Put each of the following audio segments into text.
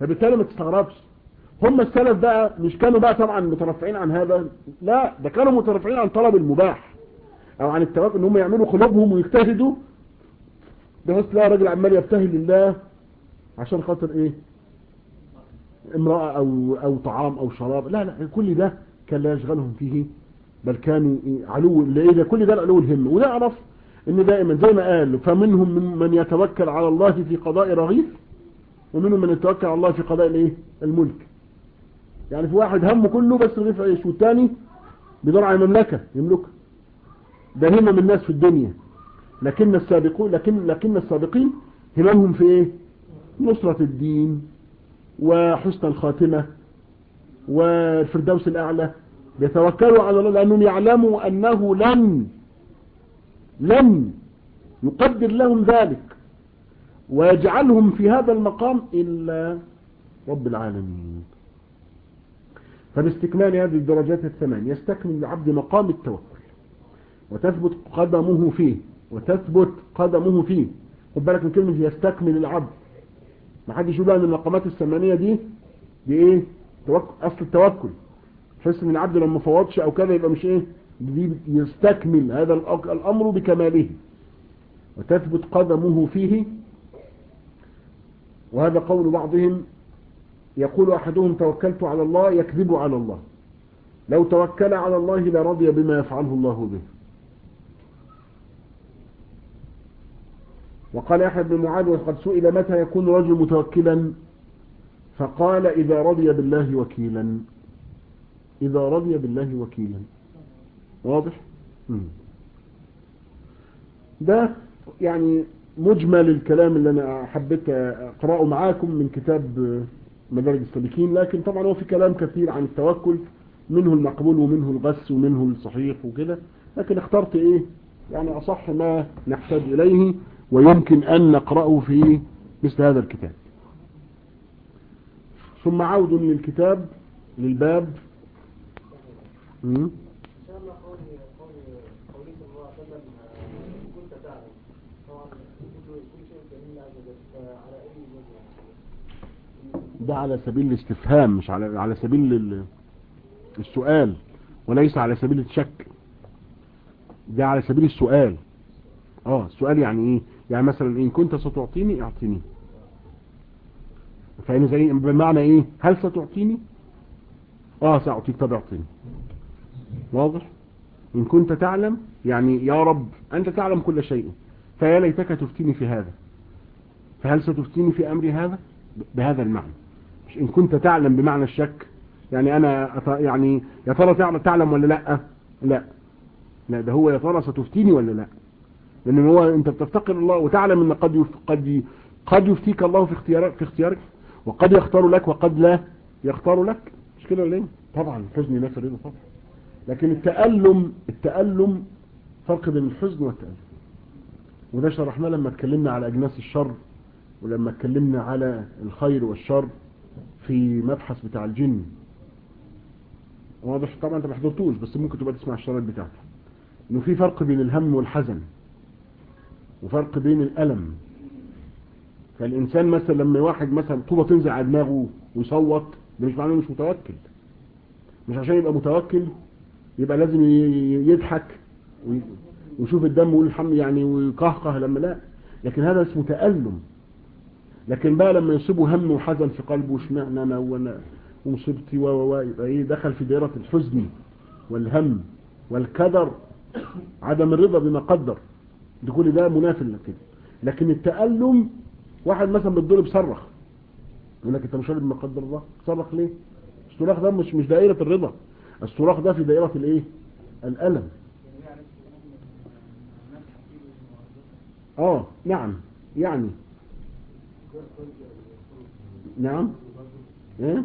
فبالتالي ما تستغربش هم السلف بقى مش كانوا بقى طبعا مترفعين عن هذا لا ده كانوا مترفعين عن طلب المباح او عن التوكل ان هم يعملوا قلوبهم ويجتهدوا بحيث لا راجل عمال يبتهل لله عشان خاطر ايه امرأة او او طعام او شراب لا لا كل ده كان لا يشغلهم فيه بل كانوا إيه علو ده كل ده العلو الهمة وده اعرف ان دائما زي ما قال فمنهم من, من يتوكل على الله في قضاء رغيف ومنهم من يتوكل على الله في قضاء الايه الملك يعني في واحد همه كله بس رغيف عيش والتاني بيدور على مملكة يملكها ده همم الناس في الدنيا لكن السابقون لكن لكن السابقين هممهم في ايه نصرة الدين وحسن الخاتمة والفردوس الأعلى بيتوكلوا على الله لأنهم يعلموا أنه لن لن يقدر لهم ذلك ويجعلهم في هذا المقام إلا رب العالمين فباستكمال هذه الدرجات الثمان يستكمل العبد مقام التوكل وتثبت قدمه فيه وتثبت قدمه فيه خد بالك من كلمة يستكمل العبد ما حدش يقول ان المقامات الثمانية دي دي ايه توكل اصل التوكل تحس ان العبد لما فوضش او كذا يبقى مش ايه دي يستكمل هذا الامر بكماله وتثبت قدمه فيه وهذا قول بعضهم يقول احدهم توكلت على الله يكذب على الله لو توكل على الله لرضي بما يفعله الله به وقال أحد بن معاذ وقد سئل متى يكون رجل متوكلا فقال إذا رضي بالله وكيلا إذا رضي بالله وكيلا واضح ده يعني مجمل الكلام اللي أنا حبيت أقرأه معاكم من كتاب مدارج السالكين لكن طبعا هو في كلام كثير عن التوكل منه المقبول ومنه الغس ومنه الصحيح وكده لكن اخترت ايه يعني اصح ما نحتاج اليه ويمكن ان نقرأه في مثل هذا الكتاب ثم عود للكتاب للباب ده على سبيل الاستفهام مش على على سبيل السؤال وليس على سبيل الشك ده على سبيل السؤال اه السؤال يعني ايه يعني مثلا ان كنت ستعطيني اعطيني فإن زي بمعنى ايه هل ستعطيني اه سأعطيك طب اعطيني واضح ان كنت تعلم يعني يا رب انت تعلم كل شيء فيا ليتك تفتيني في هذا فهل ستفتيني في امري هذا بهذا المعنى مش ان كنت تعلم بمعنى الشك يعني انا يعني يا ترى تعلم ولا لا لا لا ده هو يا ترى ستفتيني ولا لا لان هو انت بتفتقر الله وتعلم ان قد قد قد يفتيك الله في اختيارك في اختيارك وقد يختار لك وقد لا يختار لك مش كده ولا ايه طبعا الحزن ينافي الرضا طبعا لكن التألم التألم فرق بين الحزن والتألم وده شرحناه لما اتكلمنا على اجناس الشر ولما اتكلمنا على الخير والشر في مبحث بتاع الجن واضح طبعا انت ما حضرتوش بس ممكن تبقى تسمع الشرايط بتاعته انه في فرق بين الهم والحزن وفرق بين الألم فالإنسان مثلا لما واحد مثلا طوبة تنزل على دماغه ويصوت ده مش معناه مش متوكل مش عشان يبقى متوكل يبقى لازم يضحك ويشوف الدم ويقول الحمد يعني ويقهقه لما لا لكن هذا اسمه تألم لكن بقى لما يصيبه هم وحزن في قلبه اشمعنى انا وانا ومصيبتي و و يبقى ايه دخل في دائرة الحزن والهم والكدر عدم الرضا بما قدر ده كل ده منافل لكده لكن التألم واحد مثلا بالضرب صرخ يقول لك انت مش راضي بما قدر الله صرخ ليه الصراخ ده مش مش دائرة الرضا الصراخ ده في دائرة الايه الألم اه نعم يعني نعم ايه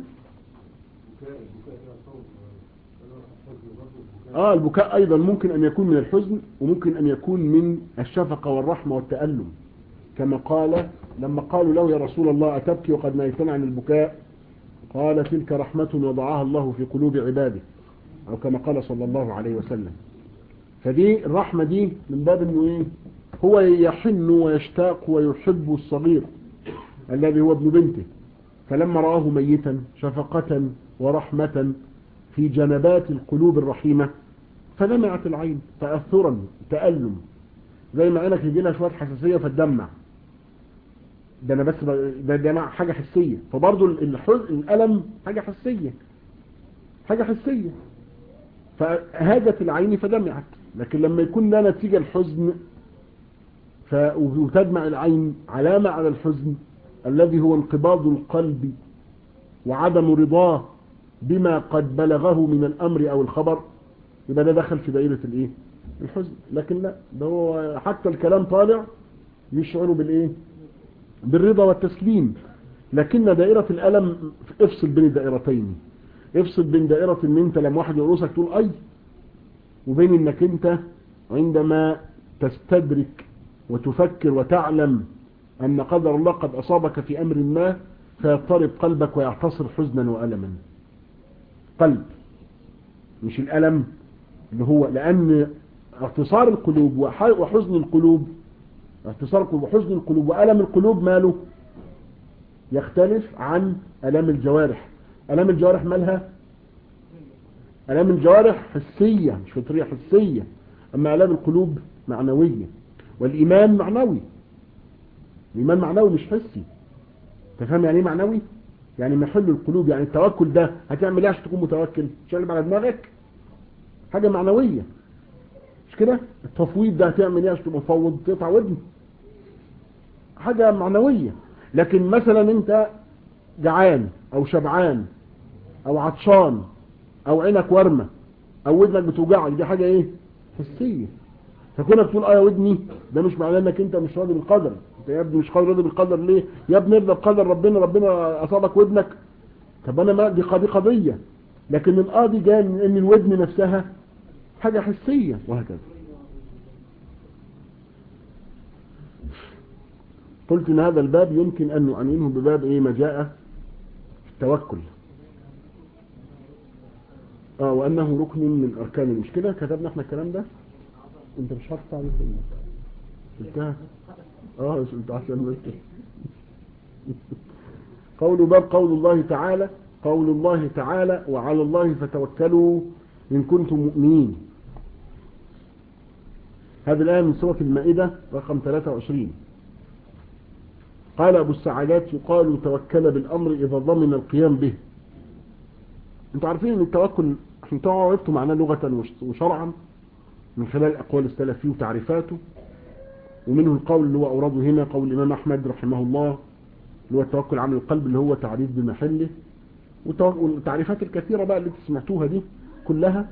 اه البكاء ايضا ممكن ان يكون من الحزن وممكن ان يكون من الشفقة والرحمة والتألم كما قال لما قالوا له يا رسول الله اتبكي وقد نهيتنا عن البكاء قال تلك رحمة وضعها الله في قلوب عباده او كما قال صلى الله عليه وسلم فدي الرحمة دي من باب انه ايه هو يحن ويشتاق ويحب الصغير الذي هو ابن بنته فلما رآه ميتا شفقة ورحمة في جنبات القلوب الرحيمة فدمعت العين تأثرا تألم زي ما عينك يجي لها شوية حساسية فتدمع ده انا بس ده ده حاجة حسية فبرضه الحزن الألم حاجة حسية حاجة حسية فهاجت العين فدمعت لكن لما يكون لا نتيجة الحزن ف... وتدمع العين علامة على الحزن الذي هو انقباض القلب وعدم رضاه بما قد بلغه من الأمر أو الخبر يبقى ده دخل في دائرة الايه الحزن لكن لا ده هو حتى الكلام طالع يشعر بالايه بالرضا والتسليم لكن دائرة الألم افصل بين الدائرتين افصل بين دائرة ان انت لما واحد يقرصك تقول اي وبين انك انت عندما تستدرك وتفكر وتعلم ان قدر الله قد اصابك في امر ما فيضطرب قلبك ويعتصر حزنا والما قلب مش الالم اللي هو لان اعتصار القلوب وحزن القلوب اعتصار القلوب وحزن القلوب والم القلوب ماله يختلف عن الام الجوارح الام الجوارح مالها الام الجوارح حسية مش فطرية حسية اما الام القلوب معنوية والايمان معنوي الايمان معنوي مش حسي تفهم يعني ايه معنوي يعني محل القلوب يعني التوكل ده هتعمل ايه عشان تكون متوكل تشقلب على دماغك حاجة معنوية مش كده التفويض ده هتعمل ايه عشان تبقى مفوض تقطع ودن حاجة معنوية لكن مثلا انت جعان او شبعان او عطشان او عينك ورمة او ودنك بتوجعك دي حاجة ايه حسية فكونك تقول اه يا ودني ده مش معناه انك انت مش راضي بالقدر انت يا ابني مش راضي بالقدر ليه يا ابني ارضى بقدر ربنا ربنا اصابك ودنك طب انا ما دي قضية قضية لكن القاضي جاي من ان الودن نفسها حاجة حسية وهكذا قلت ان هذا الباب يمكن ان نعنينه بباب ايه ما جاء في التوكل اه وانه ركن من اركان مش كده كتبنا احنا الكلام ده انت مش حاطط عليه قلتها اه انت عشان بس قول باب قول الله تعالى قول الله تعالى وعلى الله فتوكلوا إن كنتم مؤمنين هذه الآية من سورة المائدة رقم 23 قال أبو السعادات يقال توكل بالأمر إذا ضمن القيام به انتوا عارفين ان التوكل عشان تعرفتوا معناه لغة وشرعا من خلال أقوال السلف فيه وتعريفاته ومنه القول اللي هو أورده هنا قول الإمام أحمد رحمه الله اللي هو التوكل عن القلب اللي هو تعريف بمحله والتعريفات الكثيرة بقى اللي سمعتوها دي كلها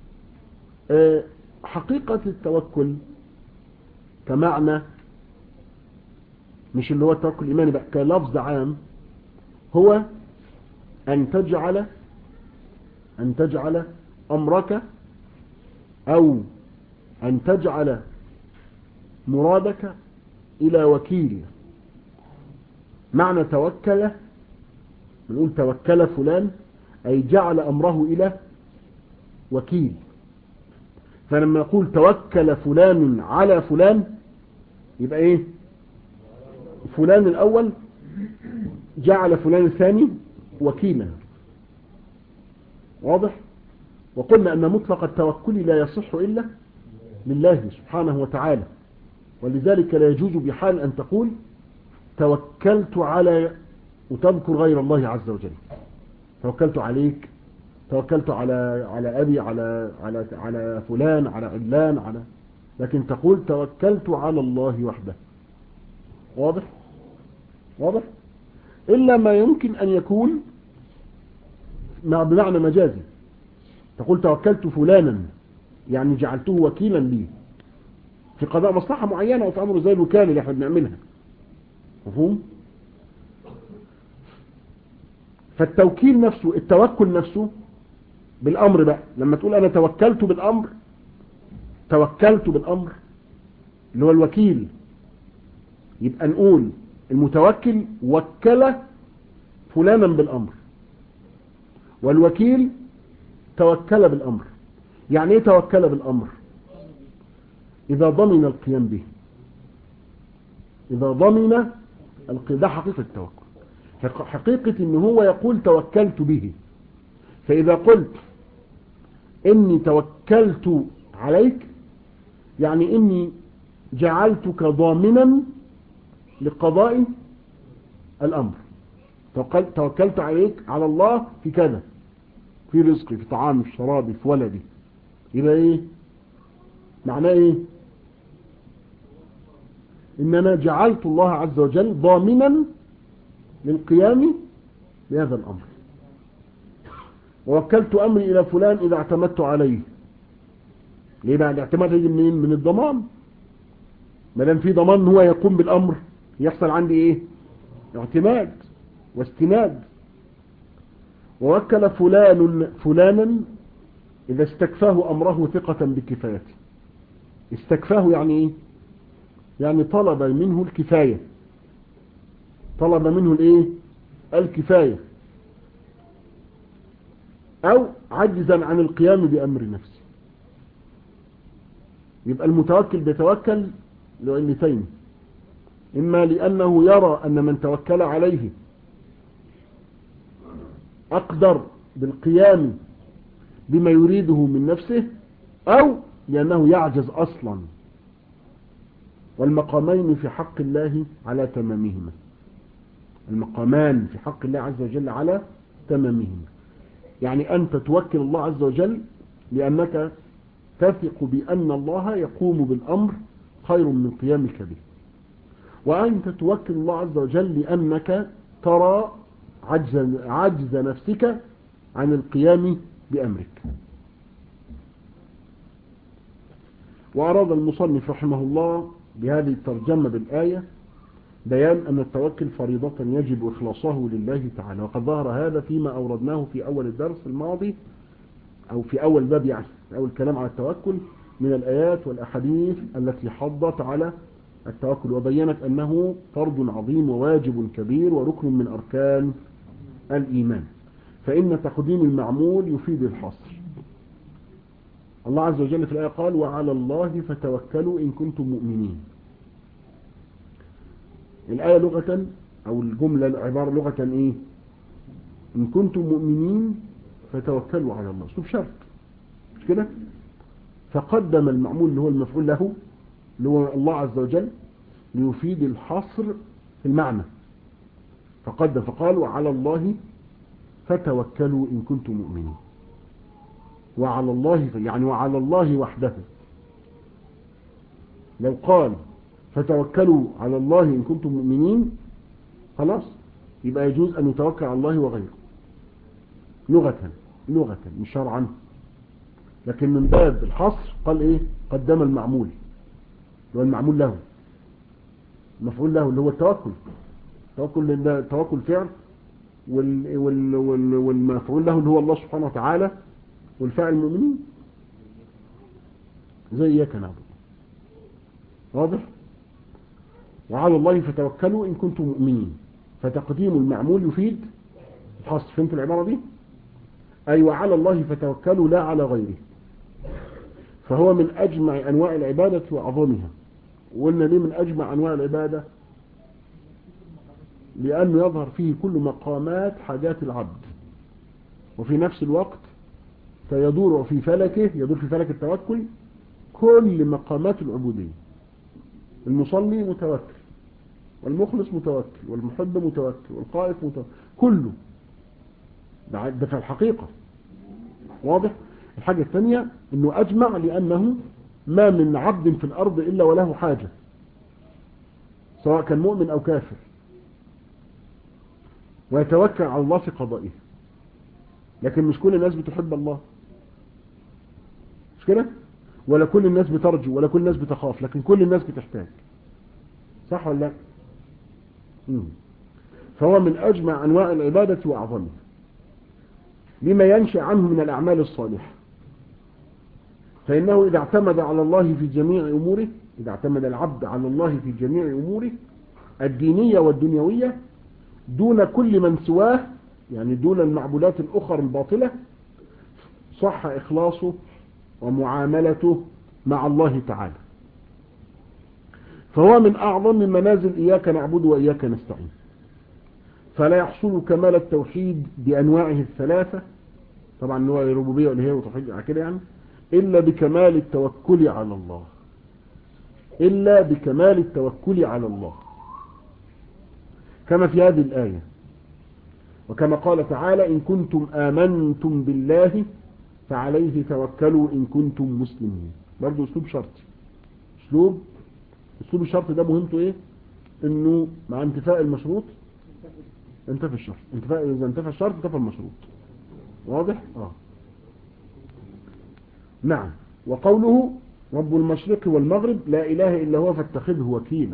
حقيقة التوكل كمعنى مش اللي هو التوكل الإيماني بقى كلفظ عام هو أن تجعل أن تجعل أمرك أو أن تجعل مرادك إلى وكيل معنى توكل بنقول توكل فلان أي جعل أمره إلى وكيل فلما نقول توكل فلان على فلان يبقى ايه فلان الأول جعل فلان الثاني وكيلا واضح وقلنا أن مطلق التوكل لا يصح إلا لله سبحانه وتعالى ولذلك لا يجوز بحال أن تقول توكلت على وتذكر غير الله عز وجل توكلت عليك توكلت على على أبي على على على فلان على علان على لكن تقول توكلت على الله وحده واضح واضح إلا ما يمكن أن يكون مع بمعنى مجازي تقول توكلت فلانا يعني جعلته وكيلا لي في قضاء مصلحة معينة وفي أمر زي الوكالة اللي احنا بنعملها مفهوم فالتوكيل نفسه التوكل نفسه بالأمر بقى لما تقول أنا توكلت بالأمر توكلت بالأمر اللي هو الوكيل يبقى نقول المتوكل وكل فلانا بالأمر والوكيل توكل بالأمر يعني ايه توكل بالأمر إذا ضمن القيام به إذا ضمن القيام ده حقيقة التوكل حقيقة ان هو يقول توكلت به فاذا قلت اني توكلت عليك يعني اني جعلتك ضامنا لقضاء الامر توكلت عليك على الله في كذا في رزقي في طعامي في شرابي في ولدي يبقى ايه معناه ايه ان انا جعلت الله عز وجل ضامنا للقيام بهذا الامر ووكلت امري الى فلان اذا اعتمدت عليه ليه بقى الاعتماد يجي منين من الضمان ما دام في ضمان هو يقوم بالامر يحصل عندي ايه اعتماد واستناد ووكل فلان فلانا اذا استكفاه امره ثقة بكفايته استكفاه يعني ايه يعني طلب منه الكفاية طلب منه الايه الكفاية او عجزا عن القيام بامر نفسه يبقى المتوكل بيتوكل لعلتين اما لانه يرى ان من توكل عليه اقدر بالقيام بما يريده من نفسه او لانه يعجز اصلا والمقامين في حق الله على تمامهما المقامان في حق الله عز وجل على تمامهما يعني أنت توكل الله عز وجل لأنك تثق بأن الله يقوم بالأمر خير من قيامك به وأنت توكل الله عز وجل لأنك ترى عجز, عجز نفسك عن القيام بأمرك وأراد المصنف رحمه الله بهذه الترجمة بالآية بيان أن التوكل فريضة يجب إخلاصه لله تعالى وقد ظهر هذا فيما أوردناه في أول الدرس الماضي أو في أول باب يعني أول كلام على التوكل من الآيات والأحاديث التي حضت على التوكل وبينت أنه فرض عظيم وواجب كبير وركن من أركان الإيمان فإن تقديم المعمول يفيد الحصر الله عز وجل في الآية قال وعلى الله فتوكلوا إن كنتم مؤمنين الآية لغة أو الجملة العبارة لغة إيه إن كنتم مؤمنين فتوكلوا على الله شوف شرط مش كده فقدم المعمول اللي هو المفعول له اللي هو الله عز وجل ليفيد الحصر في المعنى فقدم فقال وعلى الله فتوكلوا إن كنتم مؤمنين وعلى الله يعني وعلى الله وحده لو قال فتوكلوا على الله إن كنتم مؤمنين خلاص يبقى يجوز أن يتوكل على الله وغيره لغة لغة مش شرعا لكن من باب الحصر قال ايه قدم المعمول اللي هو المعمول له المفعول له اللي هو التوكل التوكل التوكل فعل وال وال وال والمفعول له اللي هو الله سبحانه وتعالى والفاعل المؤمنين زي اياك نعبد واضح وعلى الله فتوكلوا إن كنتم مؤمنين فتقديم المعمول يفيد الحصر فهمت العبارة دي أي أيوة وعلى الله فتوكلوا لا على غيره فهو من أجمع أنواع العبادة وأعظمها وقلنا ليه من أجمع أنواع العبادة لأنه يظهر فيه كل مقامات حاجات العبد وفي نفس الوقت فيدور في فلكه يدور في فلك التوكل كل مقامات العبودية المصلي متوكل والمخلص متوكل والمحب متوكل والقائف متوكل كله ده في الحقيقة واضح الحاجة الثانية انه اجمع لانه ما من عبد في الارض الا وله حاجة سواء كان مؤمن او كافر ويتوكل على الله في قضائه لكن مش كل الناس بتحب الله مش كده ولا كل الناس بترجو ولا كل الناس بتخاف لكن كل الناس بتحتاج صح ولا لا مم. فهو من أجمع أنواع العبادة وأعظمها لما ينشأ عنه من الأعمال الصالحة فإنه إذا اعتمد على الله في جميع أموره إذا اعتمد العبد على الله في جميع أموره الدينية والدنيوية دون كل من سواه يعني دون المعبودات الأخرى الباطلة صح إخلاصه ومعاملته مع الله تعالى فهو من أعظم منازل إياك نعبد وإياك نستعين فلا يحصل كمال التوحيد بأنواعه الثلاثة طبعا نوع الربوبية والهية وتوحيد كده يعني إلا بكمال التوكل على الله إلا بكمال التوكل على الله كما في هذه الآية وكما قال تعالى إن كنتم آمنتم بالله فعليه توكلوا إن كنتم مسلمين برضو أسلوب شرطي أسلوب أسلوب الشرط ده مهمته إيه إنه مع انتفاء المشروط انتفى الشرط انتفاء إذا انتفى الشرط انتفى المشروط واضح آه. نعم وقوله رب المشرق والمغرب لا إله إلا هو فاتخذه وكيلا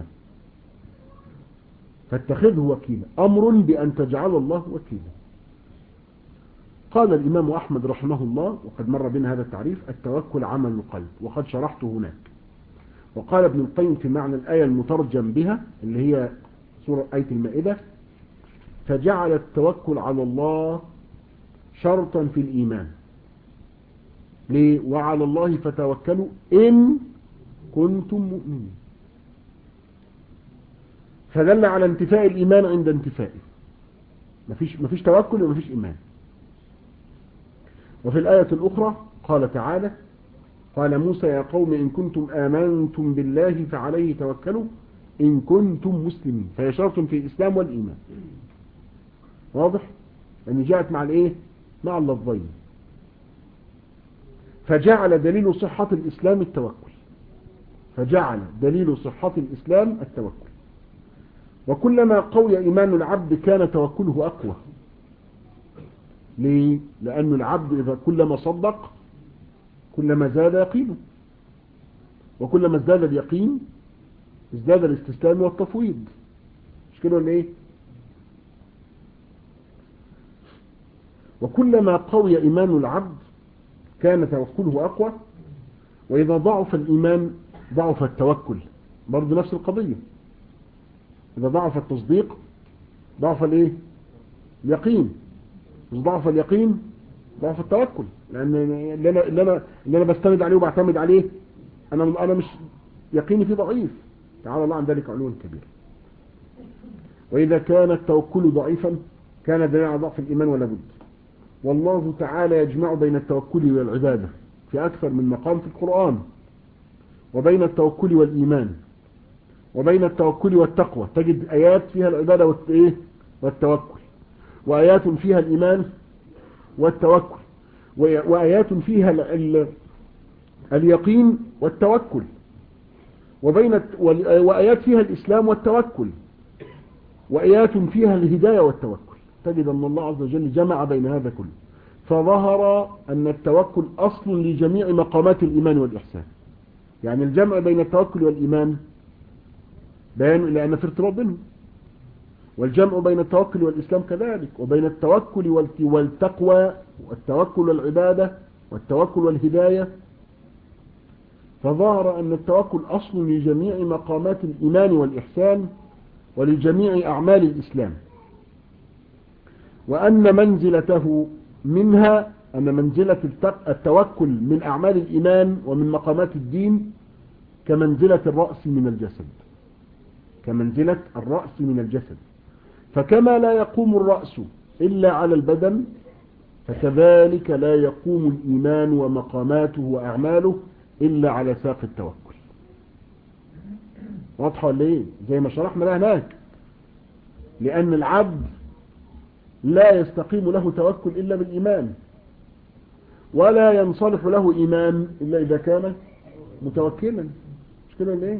فاتخذه وكيلا أمر بأن تجعل الله وكيلا قال الإمام أحمد رحمه الله وقد مر بنا هذا التعريف التوكل عمل القلب وقد شرحته هناك وقال ابن القيم في معنى الآية المترجم بها اللي هي سورة آية المائدة فجعل التوكل على الله شرطا في الإيمان ليه وعلى الله فتوكلوا إن كنتم مؤمنين فدل على انتفاء الإيمان عند انتفائه مفيش, مفيش توكل ومفيش إيمان وفي الآية الأخرى قال تعالى قال موسى يا قوم إن كنتم آمنتم بالله فعليه توكلوا إن كنتم مسلمين فهي شرط في الإسلام والإيمان واضح؟ يعني جاءت مع الإيه؟ مع اللفظين فجعل دليل صحة الإسلام التوكل فجعل دليل صحة الإسلام التوكل وكلما قوي إيمان العبد كان توكله أقوى ليه؟ لأن العبد إذا كلما صدق كلما زاد يقينه وكلما ازداد اليقين ازداد الاستسلام والتفويض مش كده ولا ايه وكلما قوي إيمان العبد كان توكله أقوى وإذا ضعف الإيمان ضعف التوكل برضه نفس القضية إذا ضعف التصديق ضعف الإيه اليقين مش ضعف اليقين ضعف التوكل لأن اللي أنا, اللي أنا, اللي أنا بستند عليه وبعتمد عليه أنا, أنا مش يقيني فيه ضعيف تعالى الله عن ذلك علوا كبير وإذا كان التوكل ضعيفا كان دليل على ضعف الإيمان ولا بد والله تعالى يجمع بين التوكل والعبادة في أكثر من مقام في القرآن وبين التوكل والإيمان وبين التوكل والتقوى تجد آيات فيها العبادة والتوكل وآيات فيها الإيمان والتوكل وآيات فيها ال ال اليقين والتوكل وبين وآيات فيها الإسلام والتوكل وآيات فيها الهداية والتوكل تجد أن الله عز وجل جمع بين هذا كله فظهر أن التوكل أصل لجميع مقامات الإيمان والإحسان يعني الجمع بين التوكل والإيمان بيان لأن في ارتباط بينهم والجمع بين التوكل والإسلام كذلك وبين التوكل والتقوى والتوكل والعبادة والتوكل والهداية فظهر أن التوكل أصل لجميع مقامات الإيمان والإحسان ولجميع أعمال الإسلام وأن منزلته منها أن منزلة التوكل من أعمال الإيمان ومن مقامات الدين كمنزلة الرأس من الجسد كمنزلة الرأس من الجسد فكما لا يقوم الرأس إلا على البدن فكذلك لا يقوم الإيمان ومقاماته وأعماله إلا على ساق التوكل واضحة ولا ايه زي ما شرحنا بقى هناك لأن العبد لا يستقيم له توكل إلا بالإيمان ولا ينصلح له إيمان إلا إذا كان متوكلا مش كده ولا ايه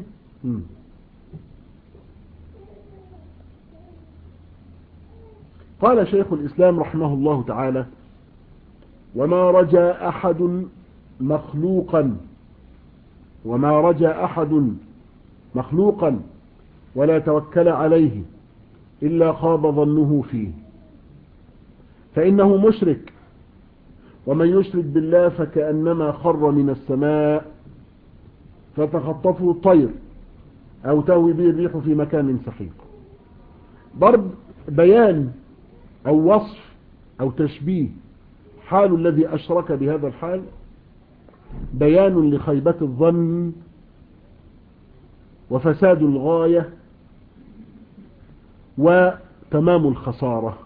قال شيخ الإسلام رحمه الله تعالى وما رجا أحد مخلوقا وما رجا أحد مخلوقا ولا توكل عليه إلا خاب ظنه فيه فإنه مشرك ومن يشرك بالله فكأنما خر من السماء فتخطفه الطير أو تهوي به الريح في مكان سحيق ضرب بيان أو وصف أو تشبيه حال الذي أشرك بهذا الحال بيان لخيبة الظن وفساد الغاية تمام الخسارة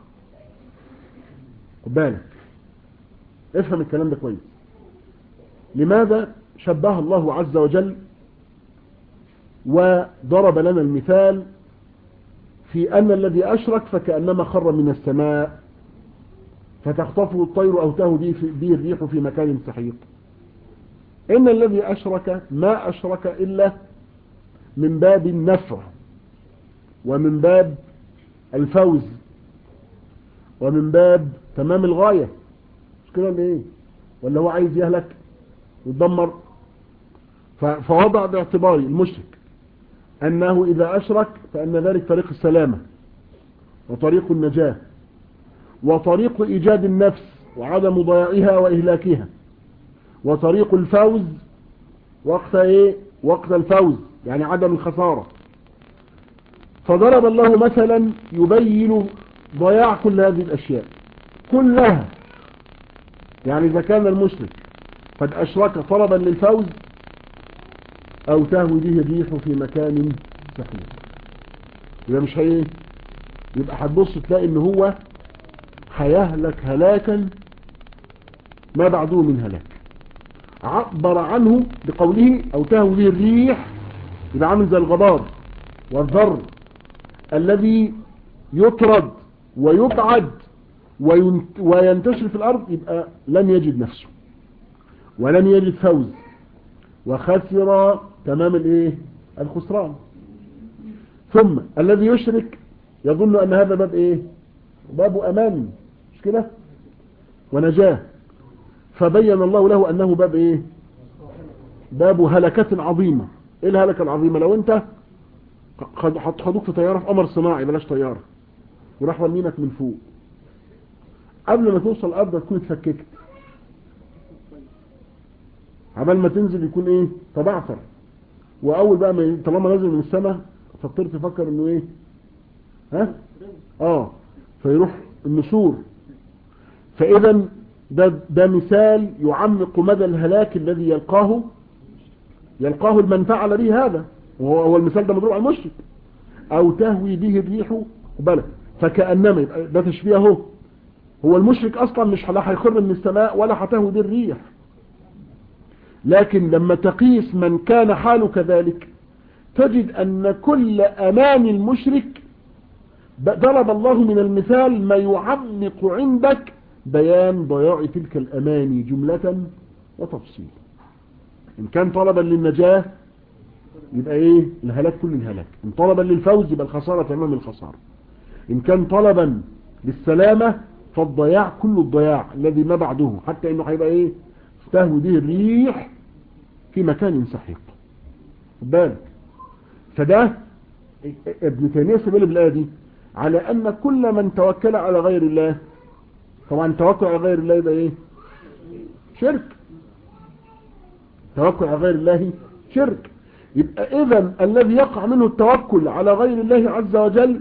خد بالك افهم الكلام ده كويس لماذا شبه الله عز وجل وضرب لنا المثال في أن الذي أشرك فكأنما خر من السماء فتخطفه الطير أو تهوي به الريح في مكان سحيق إن الذي أشرك ما أشرك إلا من باب النفع ومن باب الفوز ومن باب تمام الغاية مش كده ولا ايه ولا هو عايز يهلك ويتدمر فوضع باعتبار المشرك أنه إذا أشرك فأن ذلك طريق السلامة وطريق النجاة وطريق إيجاد النفس وعدم ضياعها وإهلاكها وطريق الفوز وقت إيه وقت الفوز يعني عدم الخسارة فضرب الله مثلا يبين ضياع كل هذه الأشياء كلها يعني إذا كان المشرك قد أشرك طلبا للفوز أو تهوي به الريح في مكان سحيق يبقى مش هي يبقى هتبص تلاقي ان هو هيهلك هلاكا ما بعده من هلاك عبر عنه بقوله او تهوي به الريح يبقى عامل زي الغبار والذر الذي يطرد ويبعد وينتشر في الارض يبقى لن يجد نفسه ولن يجد فوز وخسر تمام الايه الخسران ثم الذي يشرك يظن ان هذا باب ايه باب امان مش كده ونجاه فبين الله له انه باب ايه باب هلكة عظيمة ايه الهلكة العظيمة لو انت خدوك في طيارة في قمر صناعي بلاش طيارة وراح رمينك من فوق قبل ما توصل الارض تكون اتفككت عمال ما تنزل يكون ايه تبعثر واول بقى ما طالما نازل من السماء فكرت تفكر انه ايه ها اه فيروح النشور فاذا ده, ده مثال يعمق مدى الهلاك الذي يلقاه يلقاه المن فعل به هذا وهو هو المثال ده مضروب على المشرك او تهوي به الريح بلى فكأنما يبقى ده تشبيه اهو هو المشرك اصلا مش لا هيخر من السماء ولا هتهوي به الريح لكن لما تقيس من كان حاله كذلك تجد أن كل أمان المشرك ضرب الله من المثال ما يعمق عندك بيان ضياع تلك الأماني جملة وتفصيل إن كان طلبا للنجاة يبقى إيه الهلاك كل الهلاك إن طلبا للفوز يبقى الخسارة تمام الخسارة إن كان طلبا للسلامة فالضياع كل الضياع الذي ما بعده حتى إنه هيبقى إيه تهوي به الريح في مكان سحيق بالك فده ابن تيمية سبيل بالآية دي على أن كل من توكل على غير الله طبعا توكل على غير الله يبقى ايه شرك توكل على غير الله شرك يبقى اذا الذي يقع منه التوكل على غير الله عز وجل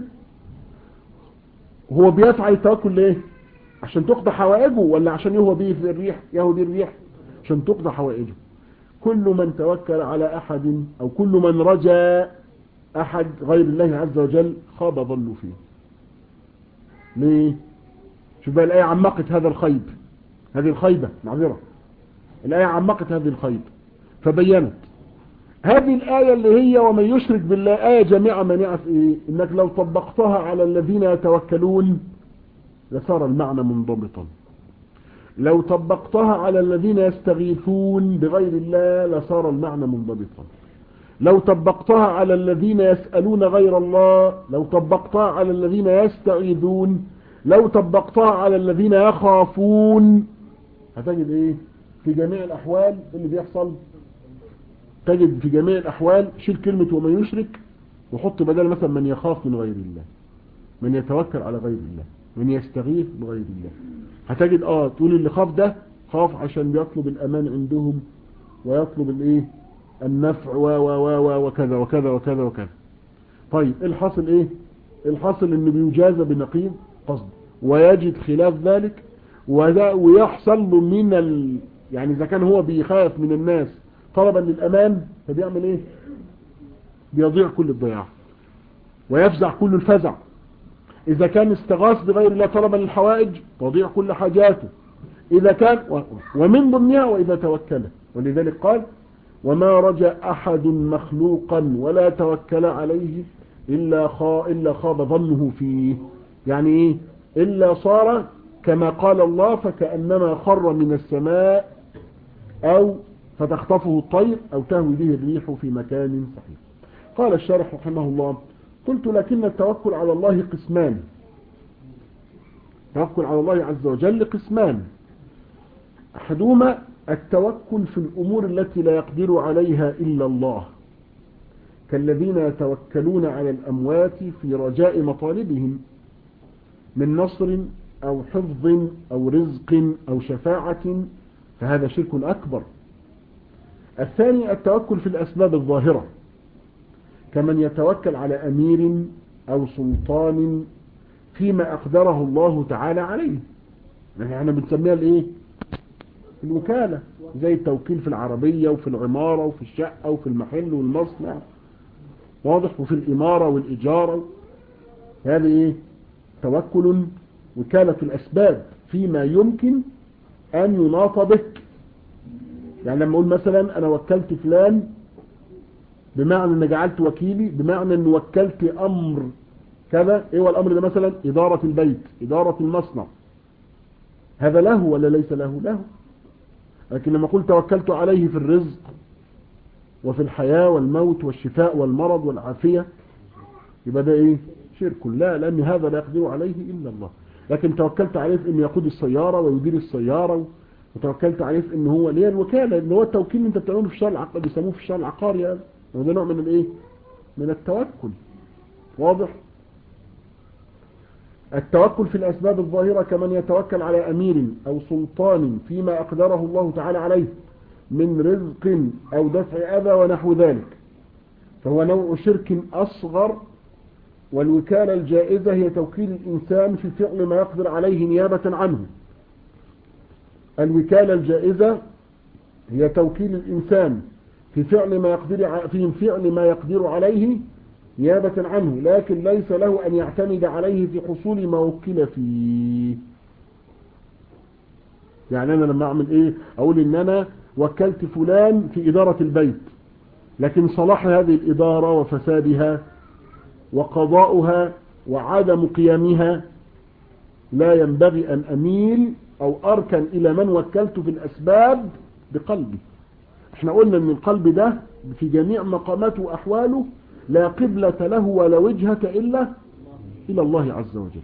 هو بيفعل التوكل ليه عشان تقضى حوائجه ولا عشان يهوى به في الريح يهوى به الريح عشان تقضى حوائجه كل من توكل على أحد أو كل من رجا أحد غير الله عز وجل خاب ظل فيه ليه شوف بقى الآية عمقت هذا الخيب هذه الخيبة معذرة الآية عمقت هذه الخيب فبينت هذه الآية اللي هي ومن يشرك بالله آية جميعة مانعة في إيه إنك لو طبقتها على الذين يتوكلون لصار المعنى منضبطا لو طبقتها على الذين يستغيثون بغير الله لصار المعنى منضبطا لو طبقتها على الذين يسألون غير الله لو طبقتها على الذين يستعيذون لو طبقتها على الذين يخافون هتجد ايه في جميع الاحوال اللي بيحصل تجد في جميع الاحوال شيل كلمة ومن يشرك وحط بدل مثلا من يخاف من غير الله من يتوكل على غير الله من يستغيث بغير الله هتجد اه تقول اللي خاف ده خاف عشان بيطلب الامان عندهم ويطلب الايه النفع و و و و وكذا وكذا وكذا وكذا طيب الحاصل ايه الحاصل انه بيجازى بنقيض قصد ويجد خلاف ذلك ويحصل له من ال... يعني اذا كان هو بيخاف من الناس طلبا للامان فبيعمل ايه بيضيع كل الضياع ويفزع كل الفزع إذا كان استغاث بغير الله طلبا للحوائج تضيع كل حاجاته إذا كان ومن ضمنها وإذا توكل ولذلك قال وما رجى أحد مخلوقا ولا توكل عليه إلا, خا إلا خاب ظنه فيه يعني إيه إلا صار كما قال الله فكأنما خر من السماء أو فتخطفه الطير أو تهوي به الريح في مكان صحيح قال الشارح رحمه الله قلت لكن التوكل على الله قسمان التوكل على الله عز وجل قسمان أحدهما التوكل في الأمور التي لا يقدر عليها إلا الله كالذين يتوكلون على الأموات في رجاء مطالبهم من نصر أو حفظ أو رزق أو شفاعة فهذا شرك أكبر الثاني التوكل في الأسباب الظاهرة كمن يتوكل على أمير أو سلطان فيما أقدره الله تعالى عليه يعني احنا بنسميها الايه الوكالة زي التوكيل في العربية وفي العمارة وفي الشقة وفي المحل والمصنع واضح وفي الإمارة والإجارة هذا ايه توكل وكالة الأسباب فيما يمكن أن يناط بك يعني لما أقول مثلا أنا وكلت فلان بمعنى أن جعلت وكيلي بمعنى أن وكلت أمر كذا إيه هو الأمر ده مثلا إدارة البيت إدارة المصنع هذا له ولا ليس له له لكن لما قلت توكلت عليه في الرزق وفي الحياة والموت والشفاء والمرض والعافية يبقى ده ايه شرك لا لأن هذا لا يقدر عليه إلا الله لكن توكلت عليه في انه يقود السيارة ويدير السيارة وتوكلت عليه في انه هو ليه الوكالة ان هو التوكيل اللي انت بتعمله في الشارع العقل بيسموه في الشارع العقاري هذا وده نوع من الايه من التوكل واضح التوكل في الأسباب الظاهرة كمن يتوكل على أمير أو سلطان فيما أقدره الله تعالى عليه من رزق أو دفع أذى ونحو ذلك فهو نوع شرك أصغر والوكالة الجائزة هي توكيل الإنسان في فعل ما يقدر عليه نيابة عنه الوكالة الجائزة هي توكيل الإنسان في فعل ما يقدر في فعل ما يقدر عليه نيابة عنه لكن ليس له أن يعتمد عليه في حصول ما وكل فيه يعني أنا لما أعمل إيه أقول إن أنا وكلت فلان في إدارة البيت لكن صلاح هذه الإدارة وفسادها وقضاؤها وعدم قيامها لا ينبغي أن أميل أو أركن إلى من وكلت في الأسباب بقلبي احنا قلنا ان القلب ده في جميع مقاماته وأحواله لا قبلة له ولا وجهة إلا إلى الله عز وجل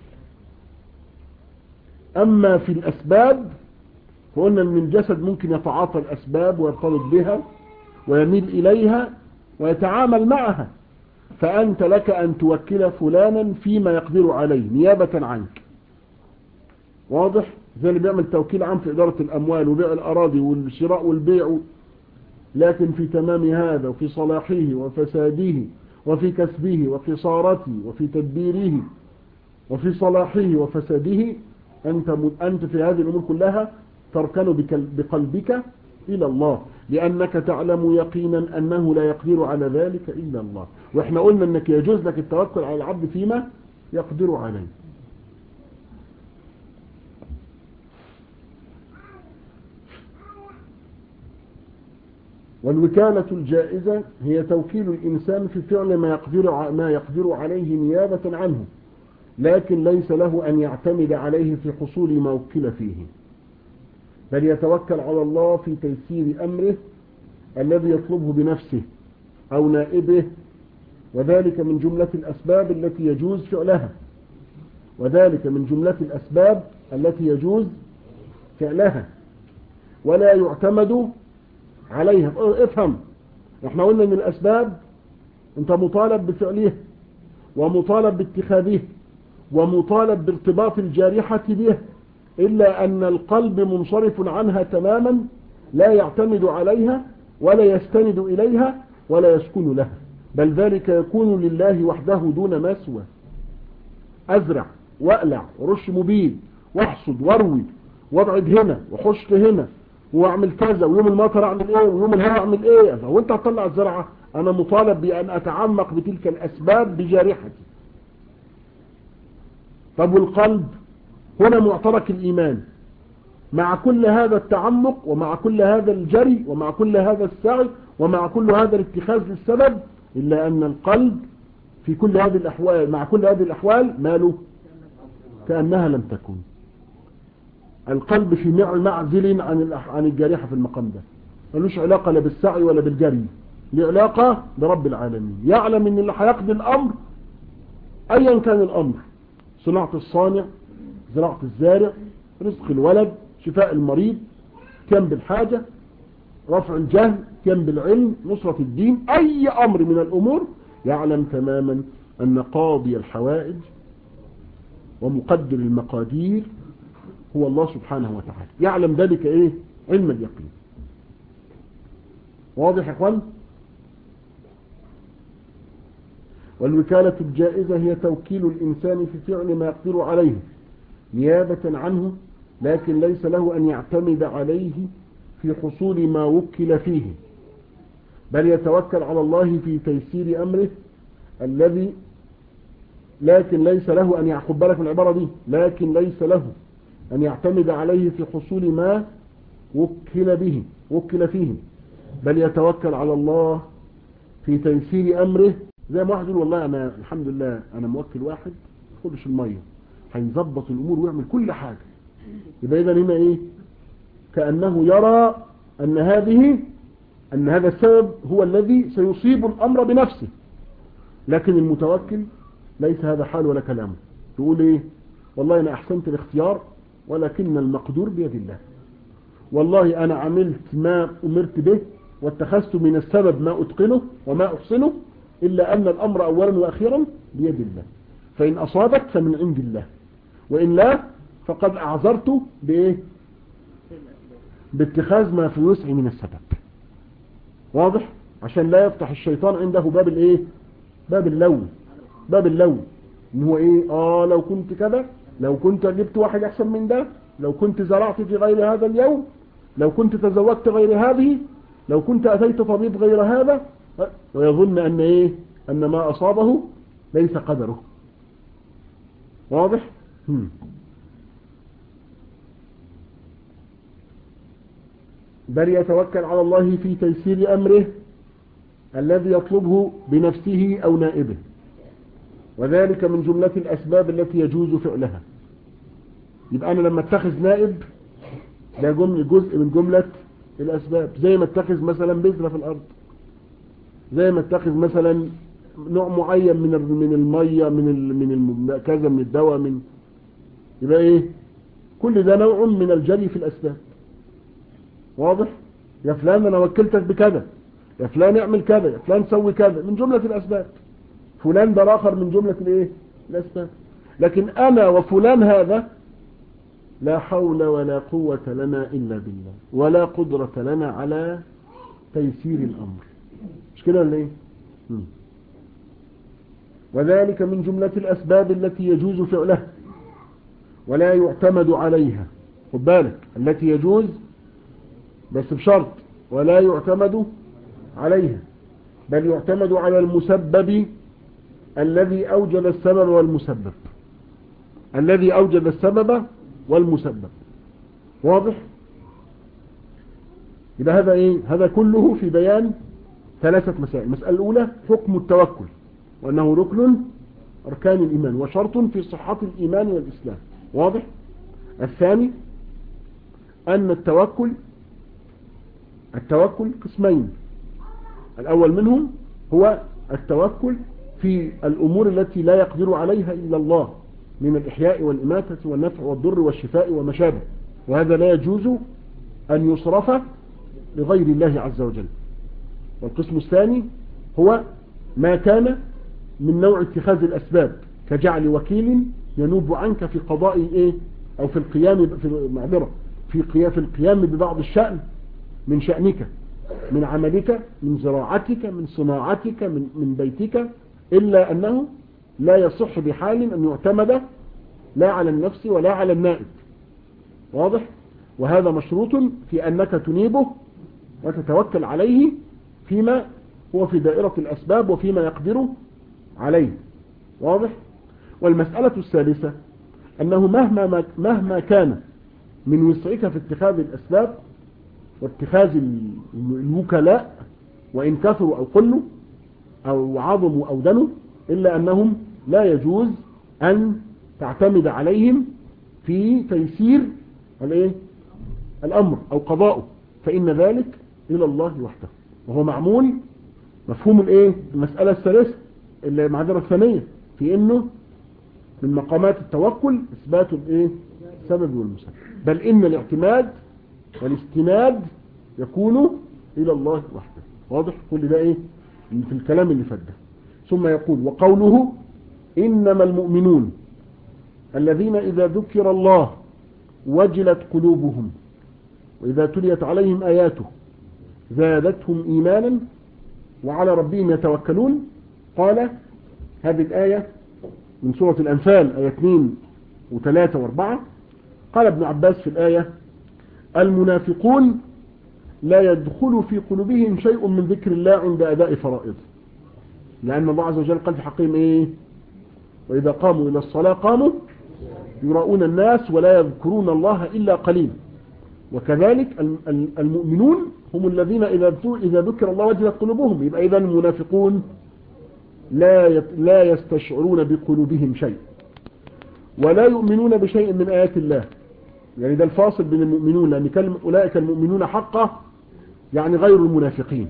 أما في الأسباب فقلنا أن الجسد ممكن يتعاطى الأسباب ويرتبط بها ويميل إليها ويتعامل معها فأنت لك أن توكل فلانا فيما يقدر عليه نيابة عنك واضح زي اللي بيعمل توكيل عام في إدارة الأموال وبيع الأراضي والشراء والبيع لكن في تمام هذا وفي صلاحه وفساده وفي كسبه وخسارته وفي تدبيره وفي صلاحه وفساده أنت, أنت في هذه الأمور كلها تركن بقلبك إلى الله لأنك تعلم يقينا أنه لا يقدر على ذلك إلا الله وإحنا قلنا أنك يجوز لك التوكل على العبد فيما يقدر عليه والوكالة الجائزة هي توكيل الإنسان في فعل ما يقدر, ما يقدر عليه نيابة عنه لكن ليس له أن يعتمد عليه في حصول ما وكل فيه بل يتوكل على الله في تيسير أمره الذي يطلبه بنفسه أو نائبه وذلك من جملة الأسباب التي يجوز فعلها وذلك من جملة الأسباب التي يجوز فعلها ولا يعتمد عليها افهم احنا قلنا ان الاسباب انت مطالب بفعلها ومطالب باتخاذها ومطالب بارتباط الجارحة به إلا أن القلب منصرف عنها تماما لا يعتمد عليها ولا يستند إليها ولا يسكن لها بل ذلك يكون لله وحده دون ما سوى أزرع وأقلع ورش مبيد واحصد واروي وابعد هنا وحشت هنا واعمل كذا ويوم المطر اعمل ايه ويوم الهواء اعمل ايه وانت هتطلع الزرعة انا مطالب بان اتعمق بتلك الاسباب بجارحتي طب والقلب هنا معترك الإيمان مع كل هذا التعمق ومع كل هذا الجري ومع كل هذا السعي ومع كل هذا الاتخاذ للسبب إلا أن القلب في كل هذه الأحوال مع كل هذه الأحوال ماله كأنها لم تكن القلب في معزل عن عن الجارحة في المقام ده ملوش علاقة لا بالسعي ولا بالجري له علاقة برب العالمين يعلم ان اللي هيقضي الامر ايا كان الامر صناعة الصانع زراعة الزارع رزق الولد شفاء المريض كم بالحاجة رفع الجهل كم بالعلم نصرة الدين اي امر من الامور يعلم تماما ان قاضي الحوائج ومقدر المقادير هو الله سبحانه وتعالى يعلم ذلك ايه علم اليقين واضح يا اخوان والوكالة الجائزة هي توكيل الإنسان في فعل ما يقدر عليه نيابة عنه لكن ليس له أن يعتمد عليه في حصول ما وكل فيه بل يتوكل على الله في تيسير أمره الذي لكن ليس له أن يعقب بالك من العبارة دي لكن ليس له أن يعتمد عليه في حصول ما وكل به وكل فيه بل يتوكل على الله في تيسير أمره زي ما واحد يقول والله أنا الحمد لله أنا موكل واحد يخلش المية هيظبط الأمور ويعمل كل حاجة يبقى إذا هنا إيه كأنه يرى أن هذه أن هذا السبب هو الذي سيصيب الأمر بنفسه لكن المتوكل ليس هذا حال ولا كلامه تقول إيه والله أنا أحسنت الاختيار ولكن المقدور بيد الله والله أنا عملت ما أمرت به واتخذت من السبب ما أتقنه وما أحسنه إلا أن الأمر أولا وأخيرا بيد الله فإن أصابت فمن عند الله وإن لا فقد أعذرت بإيه باتخاذ ما في وسعي من السبب واضح عشان لا يفتح الشيطان عنده باب الايه باب اللوم باب اللوم ان هو ايه اه لو كنت كذا لو كنت جبت واحد احسن من ده لو كنت زرعت في غير هذا اليوم لو كنت تزوجت غير هذه لو كنت اتيت طبيب غير هذا ويظن ان ايه ان ما اصابه ليس قدره واضح هم. بل يتوكل على الله في تيسير أمره الذي يطلبه بنفسه أو نائبه وذلك من جملة الأسباب التي يجوز فعلها يبقى أنا لما اتخذ نائب ده جزء من جملة الأسباب زي ما اتخذ مثلا بذرة في الأرض زي ما اتخذ مثلا نوع معين من من المية من ال من كذا من الدواء من يبقى ايه كل ده نوع من الجري في الأسباب واضح يا فلان انا وكلتك بكذا يا فلان اعمل كذا يا فلان سوي كذا من جملة الاسباب فلان ده اخر من جملة الايه الاسباب لكن انا وفلان هذا لا حول ولا قوة لنا الا بالله ولا قدرة لنا على تيسير الامر مش كده ولا ايه وذلك من جملة الاسباب التي يجوز فعلها ولا يعتمد عليها خد بالك التي يجوز بس بشرط ولا يعتمد عليها بل يعتمد على المسبب الذي أوجد السبب والمسبب الذي أوجد السبب والمسبب واضح يبقى هذا إيه هذا كله في بيان ثلاثة مسائل المسألة الأولى حكم التوكل وأنه ركن أركان الإيمان وشرط في صحة الإيمان والإسلام واضح الثاني أن التوكل التوكل قسمين الأول منهم هو التوكل في الأمور التي لا يقدر عليها إلا الله من الإحياء والإماتة والنفع والضر والشفاء وما شابه وهذا لا يجوز أن يصرف لغير الله عز وجل والقسم الثاني هو ما كان من نوع اتخاذ الأسباب كجعل وكيل ينوب عنك في قضاء إيه أو في القيام في معذرة في قيام في القيام ببعض الشأن من شأنك من عملك من زراعتك من صناعتك من, من بيتك إلا أنه لا يصح بحال أن يعتمد لا على النفس ولا على النائب واضح وهذا مشروط في أنك تنيبه وتتوكل عليه فيما هو في دائرة الأسباب وفيما يقدر عليه واضح والمسألة الثالثة أنه مهما, ما مهما كان من وسعك في اتخاذ الأسباب واتخاذ الوكلاء وإن كثروا أو قلوا أو عظموا أو دنوا إلا أنهم لا يجوز أن تعتمد عليهم في تيسير الايه الأمر أو قضاؤه فإن ذلك إلى الله وحده وهو معمول مفهوم الايه المسألة الثالثة اللي معذرة الثانية في انه من مقامات التوكل اثبات الايه السبب والمسبب بل ان الاعتماد والاستناد يكون الى الله وحده واضح كل ده ايه في الكلام اللي فات ده ثم يقول وقوله انما المؤمنون الذين اذا ذكر الله وجلت قلوبهم واذا تليت عليهم اياته زادتهم ايمانا وعلى ربهم يتوكلون قال هذه الآية من سورة الأنفال آية 2 و3 و4 قال ابن عباس في الآية المنافقون لا يدخل في قلوبهم شيء من ذكر الله عند أداء فرائض لأن الله عز وجل قال في حقهم إيه وإذا قاموا إلى الصلاة قاموا يراؤون الناس ولا يذكرون الله إلا قليل وكذلك المؤمنون هم الذين إذا إذا ذكر الله وجلت قلوبهم يبقى إذا المنافقون لا لا يستشعرون بقلوبهم شيء ولا يؤمنون بشيء من آيات الله يعني ده الفاصل بين المؤمنون لأن كلمة أولئك المؤمنون حقا يعني غير المنافقين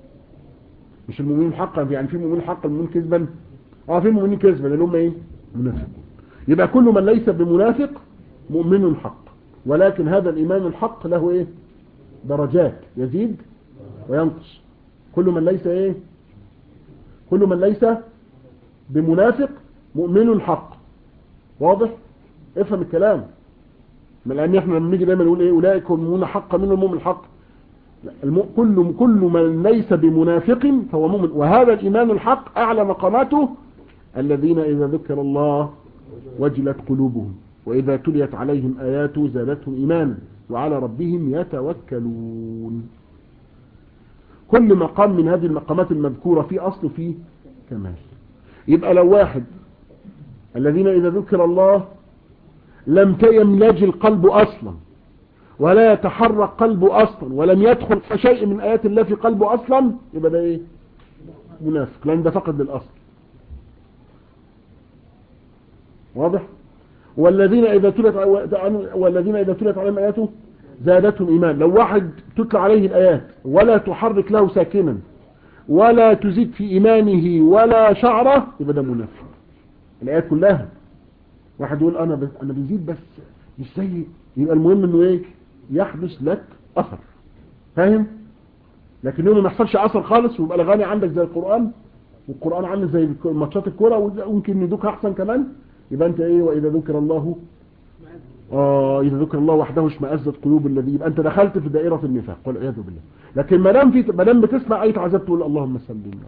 مش المؤمنين حقا يعني في مؤمنين حقا المؤمنين كذبا اه في مؤمنين كذبا اللي هم ايه منافقون يبقى كل من ليس بمنافق مؤمن حق ولكن هذا الإيمان الحق له ايه درجات يزيد وينقص كل من ليس ايه كل من ليس بمنافق مؤمن حق واضح افهم الكلام من لان احنا لما نيجي دايما نقول ايه اولئك المؤمنون حقا من المؤمن الحق الم... كل كل من ليس بمنافق فهو مؤمن وهذا الايمان الحق اعلى مقاماته الذين اذا ذكر الله وجلت قلوبهم واذا تليت عليهم اياته زادتهم ايمانا وعلى ربهم يتوكلون كل مقام من هذه المقامات المذكورة في أصل فيه كمال يبقى لو واحد الذين إذا ذكر الله لم يملج القلب أصلا ولا يتحرك قلبه أصلا ولم يدخل شيء من آيات الله في قلبه أصلا يبقى ده إيه منافق لأن ده فقد للأصل واضح والذين إذا تلت والذين إذا تلت عليهم آياته زادتهم إيمان لو واحد تتلى عليه الآيات ولا تحرك له ساكنا ولا تزيد في إيمانه ولا شعره يبقى ده منافق الآيات كلها واحد يقول أنا بس أنا بزيد بس مش زي يبقى المهم إنه إيه يحدث لك أثر فاهم لكن يوم ما يحصلش أثر خالص ويبقى الأغاني عندك زي القرآن والقرآن عامل زي ماتشات الكورة ويمكن يدوك أحسن كمان يبقى أنت إيه وإذا ذكر الله آه إذا ذكر الله وحده اشمأزت قلوب الذين يبقى أنت دخلت في دائرة النفاق والعياذ بالله لكن ما دام في ما دام بتسمع أي عذاب تقول اللهم سلم يا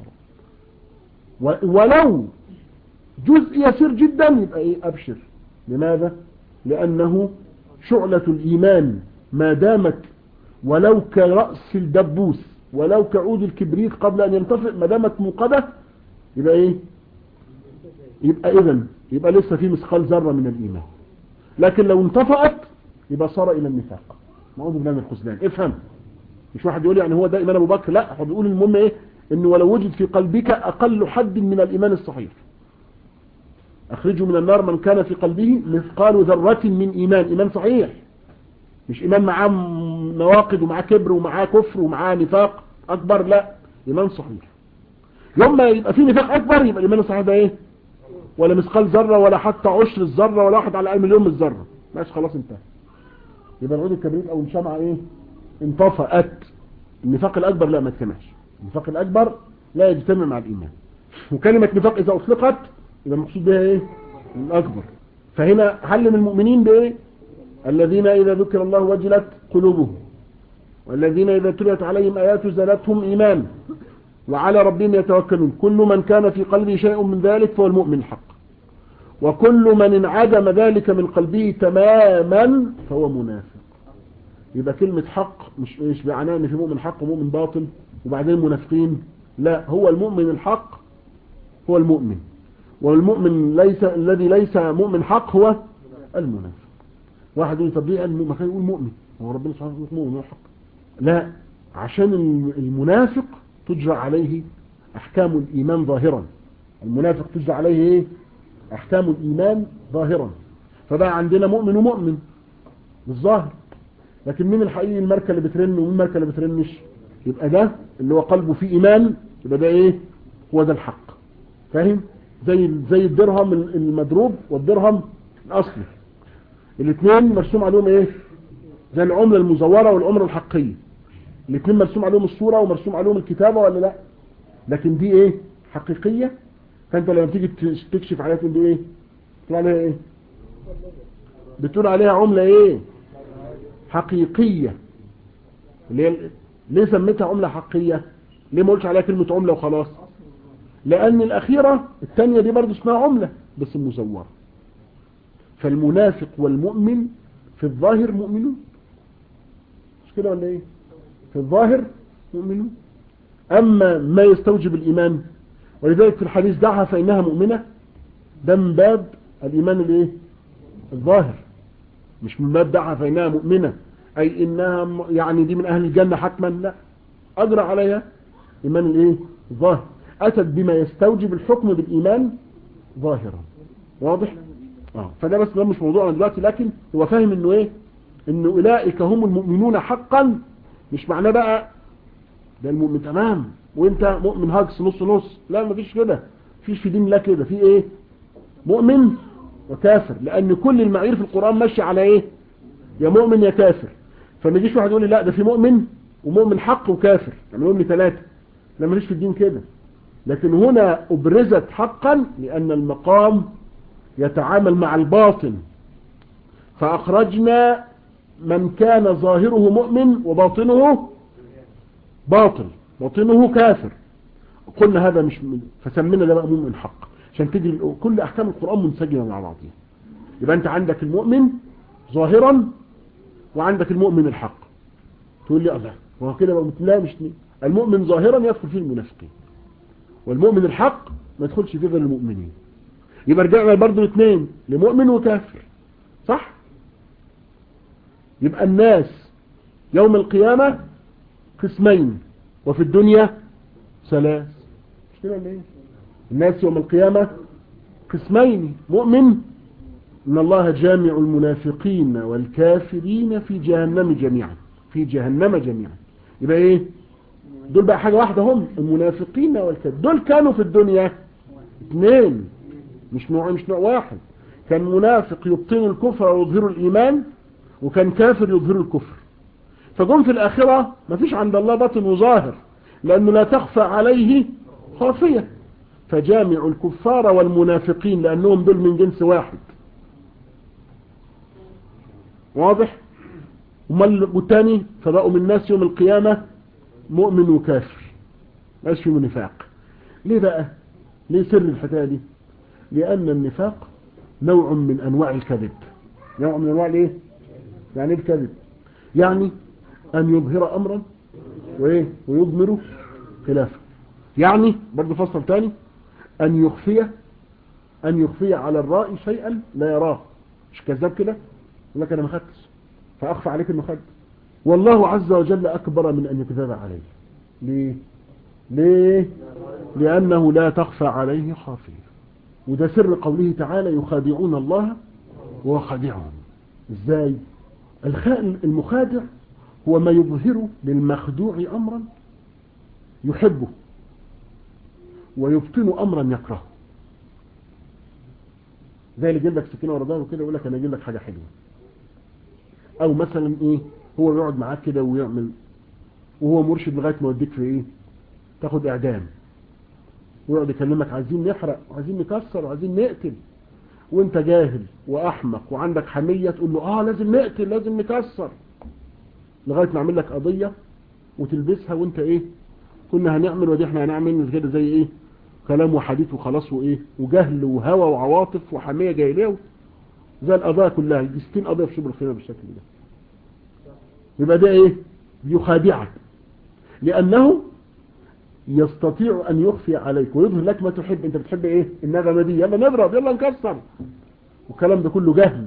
رب ولو جزء يسير جدا يبقى إيه أبشر لماذا؟ لأنه شعلة الإيمان ما دامت ولو كرأس الدبوس ولو كعود الكبريت قبل أن ينطفئ ما دامت موقدة يبقى إيه؟ يبقى إذن يبقى لسه في مثقال ذرة من الإيمان لكن لو انطفأت يبقى صار إلى النفاق نعوذ بالله من الخذلان افهم مش واحد يقول يعني هو ده إيمان أبو بكر لا هو بيقول المهم إيه إنه ولو وجد في قلبك أقل حد من الإيمان الصحيح أخرجوا من النار من كان في قلبه مثقال ذرة من إيمان إيمان صحيح مش إيمان معاه نواقد ومعاه كبر ومعاه كفر ومعاه نفاق أكبر لا إيمان صحيح يوم ما يبقى في نفاق أكبر يبقى الإيمان الصحيح ده إيه ولا مثقال ذرة ولا حتى عشر الذرة ولا واحد على الأقل مليون من الذرة ماشي خلاص انتهى يبقى العود الكبريت أو الشمعة إيه انطفأت النفاق الأكبر لا ما اجتمعش النفاق الأكبر لا يجتمع مع الإيمان وكلمة نفاق إذا أطلقت يبقى المقصود بها إيه الأكبر فهنا علم المؤمنين بإيه الذين إذا ذكر الله وجلت قلوبهم والذين إذا تليت عليهم آيات زادتهم إيمان وعلى ربهم يتوكلون كل من كان في قلبه شيء من ذلك فهو المؤمن الحق وكل من انعدم ذلك من قلبه تماما فهو منافق يبقى كلمة حق مش مش معناه ان في مؤمن حق ومؤمن باطل وبعدين منافقين لا هو المؤمن الحق هو المؤمن والمؤمن ليس الذي ليس مؤمن حق هو المنافق واحد يقول طب ليه ما كان يقول مؤمن هو ربنا سبحانه وتعالى مؤمن حق لا عشان المنافق تجرى عليه احكام الايمان ظاهرا المنافق تجرى عليه ايه احكام الايمان ظاهرا فبقى عندنا مؤمن ومؤمن بالظاهر لكن مين الحقيقي الماركه اللي بترن ومين الماركه اللي بترنش يبقى ده اللي هو قلبه فيه ايمان يبقى ده ايه هو ده الحق فاهم زي زي الدرهم المضروب والدرهم الاصلي الاثنين مرسوم عليهم ايه زي العمله المزوره والعمله الحقيه الاثنين مرسوم عليهم الصوره ومرسوم عليهم الكتابه ولا لا لكن دي ايه حقيقيه فانت لما تيجي تكشف عليها تقول دي ايه تقول عليها ايه بتقول عليها عمله ايه حقيقيه اللي هي ليه سميتها عمله حقيقيه ليه ما قلتش عليها كلمه عمله وخلاص لان الاخيره الثانيه دي برضه اسمها عمله بس مزوره فالمنافق والمؤمن في الظاهر مؤمنون مش كده ولا ايه في الظاهر مؤمنون اما ما يستوجب الايمان ولذلك في الحديث دعها فانها مؤمنة ده من باب الايمان الايه الظاهر مش من باب دعها فانها مؤمنة اي انها يعني دي من اهل الجنة حتما لا اجرى عليها ايمان الايه الظاهر اتت بما يستوجب الحكم بالايمان ظاهرا واضح اه فده بس ده مش موضوعنا دلوقتي لكن هو فاهم انه ايه انه اولئك هم المؤمنون حقا مش معناه بقى ده المؤمن تمام وانت مؤمن هاجس نص نص لا مفيش كده مفيش في دين لا كده في ايه مؤمن وكافر لان كل المعايير في القرآن ماشية على ايه يا مؤمن يا كافر فما يجيش واحد يقول لي لا ده في مؤمن ومؤمن حق وكافر يعني يقول لي ثلاثة لا مفيش في الدين كده لكن هنا ابرزت حقا لان المقام يتعامل مع الباطن فأخرجنا من كان ظاهره مؤمن وباطنه باطل باطنه كافر قلنا هذا مش من فسمينا ده بقى مؤمن حق عشان تجري كل أحكام القرآن منسجمة مع بعضها يبقى أنت عندك المؤمن ظاهرا وعندك المؤمن الحق تقول لي الله وهو كده بقى لا مش المؤمن ظاهرا يدخل فيه المنافقين والمؤمن الحق ما يدخلش فيه غير المؤمنين يبقى رجعنا برضه الاثنين لمؤمن وكافر صح يبقى الناس يوم القيامة قسمين وفي الدنيا ثلاث مش كده ولا ايه الناس يوم القيامة قسمين مؤمن ان الله جامع المنافقين والكافرين في جهنم جميعا في جهنم جميعا يبقى ايه دول بقى حاجة واحدة هم المنافقين والكافرين دول كانوا في الدنيا اثنين مش نوع مش نوع واحد كان منافق يبطن الكفر ويظهر الإيمان وكان كافر يظهر الكفر فجم في الآخرة ما فيش عند الله باطن وظاهر لأنه لا تخفى عليه خافية فجامع الكفار والمنافقين لأنهم دول من جنس واحد واضح والتاني فبقوا من الناس يوم القيامة مؤمن وكافر ماش في نفاق ليه بقى ليه سر الحكاية دي لأن النفاق نوع من أنواع الكذب نوع من أنواع الايه يعني الكذب يعني أن يظهر أمرا وإيه ويضمر خلافه يعني برضه فصل تاني أن يخفي أن يخفي على الرائي شيئا لا يراه مش كذاب كده يقول لك أنا ما خدتش فأخفى عليك إنه خد والله عز وجل أكبر من أن يكذب عليه ليه ليه لأنه لا تخفى عليه خافية وده سر قوله تعالى يخادعون الله وهو خادعهم ازاي المخادع هو ما يظهر للمخدوع امرا يحبه ويبطن امرا يكرهه زي اللي يجيب لك سكينه ورا ظهره كده يقول لك انا اجيب لك حاجه حلوه او مثلا ايه هو يقعد معاك كده ويعمل وهو مرشد لغايه ما يوديك في ايه تاخد اعدام ويقعد يكلمك عايزين نحرق وعايزين نكسر وعايزين نقتل وانت جاهل واحمق وعندك حمية تقول له اه لازم نقتل لازم نكسر لغاية ما اعمل لك قضية وتلبسها وانت ايه كنا هنعمل ودي احنا هنعمل كده زي ايه كلام وحديث وخلاص وايه وجهل وهوى وعواطف وحمية جاهلية زي القضايا كلها دي 60 قضية في شبر الخيمة بالشكل ده يبقى ده ايه بيخادعك لانه يستطيع أن يخفي عليك ويظهر لك ما تحب أنت بتحب إيه النغمة دي يلا نضرب يلا نكسر والكلام ده كله جهل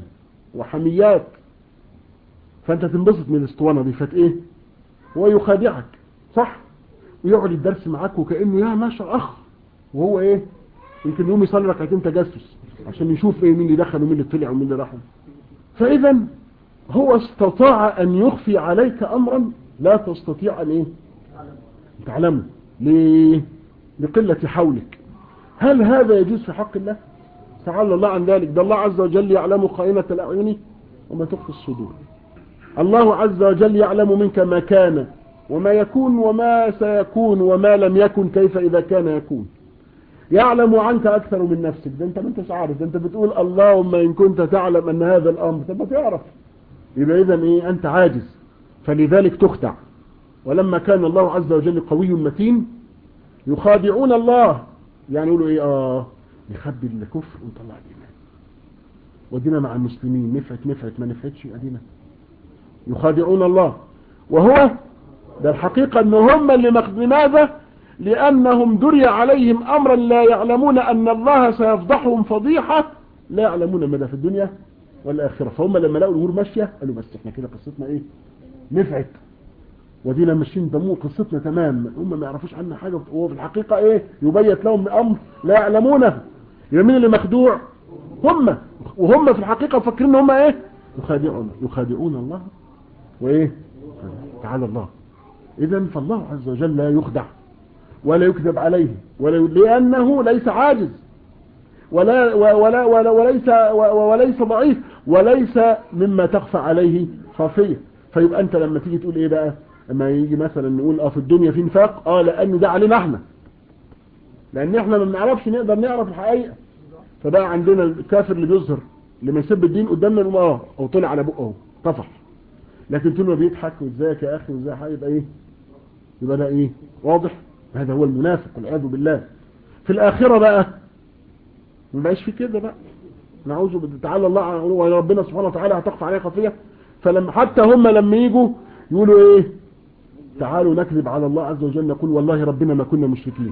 وحميات فانت تنبسط من الاسطوانة دي فت ايه هو يخادعك صح ويقعد الدرس معاك وكأنه يا ماشا اخ وهو ايه يمكن يوم يصلي ركعتين تجسس عشان يشوف ايه مين اللي دخل ومين اللي طلع ومين اللي راح فاذا هو استطاع ان يخفي عليك امرا لا تستطيع ان ايه تعلمه ليه لقلة حولك هل هذا يجوز في حق الله تعالى الله عن ذلك ده الله عز وجل يعلم خائنة الأعين وما تخفي الصدور الله عز وجل يعلم منك ما كان وما يكون وما سيكون وما لم يكن كيف إذا كان يكون يعلم عنك أكثر من نفسك ده أنت ما أنتش عارف ده أنت بتقول اللهم إن كنت تعلم أن هذا الأمر طب ما تعرف يبقى إذا إيه أنت عاجز فلذلك تخدع ولما كان الله عز وجل قوي متين يخادعون الله يعني يقولوا إيه آه نخبي الكفر ونطلع الإيمان ودينا مع المسلمين نفعت نفعت ما نفعتش أدينا يخادعون الله وهو ده الحقيقة ان هم اللي مخ... لماذا لانهم دري عليهم امرا لا يعلمون ان الله سيفضحهم فضيحة لا يعلمون ماذا في الدنيا والاخرة فهم لما لقوا الامور ماشية قالوا بس احنا كده قصتنا ايه نفعت ودينا ماشيين دمو قصتنا تمام هم ما يعرفوش عنا حاجة وهو في الحقيقة ايه يبيت لهم امر لا يعلمونه يبقى مين اللي مخدوع هم وهم في الحقيقة مفكرين ان هم ايه يخادعون يخادعون الله وايه تعالى الله اذا فالله عز وجل لا يخدع ولا يكذب عليه ولا لانه ليس عاجز ولا ولا ولا وليس وليس ضعيف وليس مما تخفى عليه خافيه فيبقى انت لما تيجي تقول ايه بقى لما يجي مثلا نقول اه في الدنيا في نفاق اه لان ده علينا احنا لان احنا ما بنعرفش نقدر نعرف الحقيقه فبقى عندنا الكافر اللي بيظهر اللي ما يسب الدين قدامنا نقول اه او طلع على بقه اهو طفح لكن طول ما بيضحك وازيك يا اخي وازاي هيبقى ايه يبقى ده ايه واضح هذا هو المنافق والعياذ بالله في الاخره بقى ما بقاش في كده بقى نعوذ تعالى الله وربنا سبحانه وتعالى هتخفى عليه خفيه فلما حتى هم لما يجوا يقولوا ايه تعالوا نكذب على الله عز وجل نقول والله ربنا ما كنا مشركين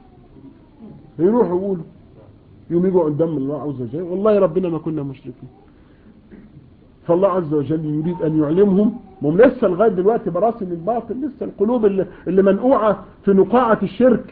يروحوا يقولوا يوم يجوا قدام الله عز وجل والله ربنا ما كنا مشركين فالله عز وجل يريد أن يعلمهم هم لسه لغاية دلوقتي براسم الباطل لسه القلوب اللي, اللي منقوعة في نقاعة الشرك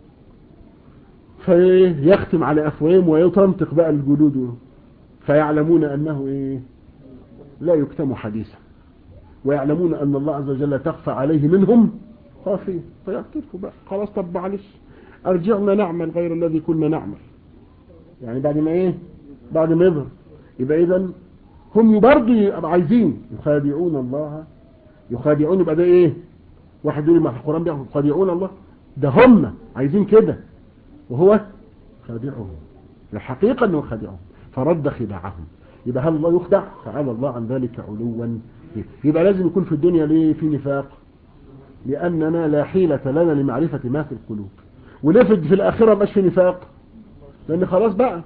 فيختم على أفواههم ويتنطق بقى الجلود فيعلمون أنه إيه لا يكتم حديثا ويعلمون أن الله عز وجل تخفى عليه منهم خافية فيعترفوا بقى خلاص طب معلش أرجعنا نعمل غير الذي كنا نعمل يعني بعد ما إيه بعد ما يظهر يبقى إذن هم برضه عايزين يخادعون الله يخادعون يبقى ده ايه واحد يقول ما في القرآن بيقول يخادعون الله ده هم عايزين كده وهو خادعهم الحقيقة انه خادعهم فرد خداعهم يبقى هل الله يخدع تعالى الله عن ذلك علوا يبقى لازم يكون في الدنيا ليه في نفاق لأننا لا حيلة لنا لمعرفة ما في القلوب وليه في الآخرة مش في نفاق لأن خلاص بقى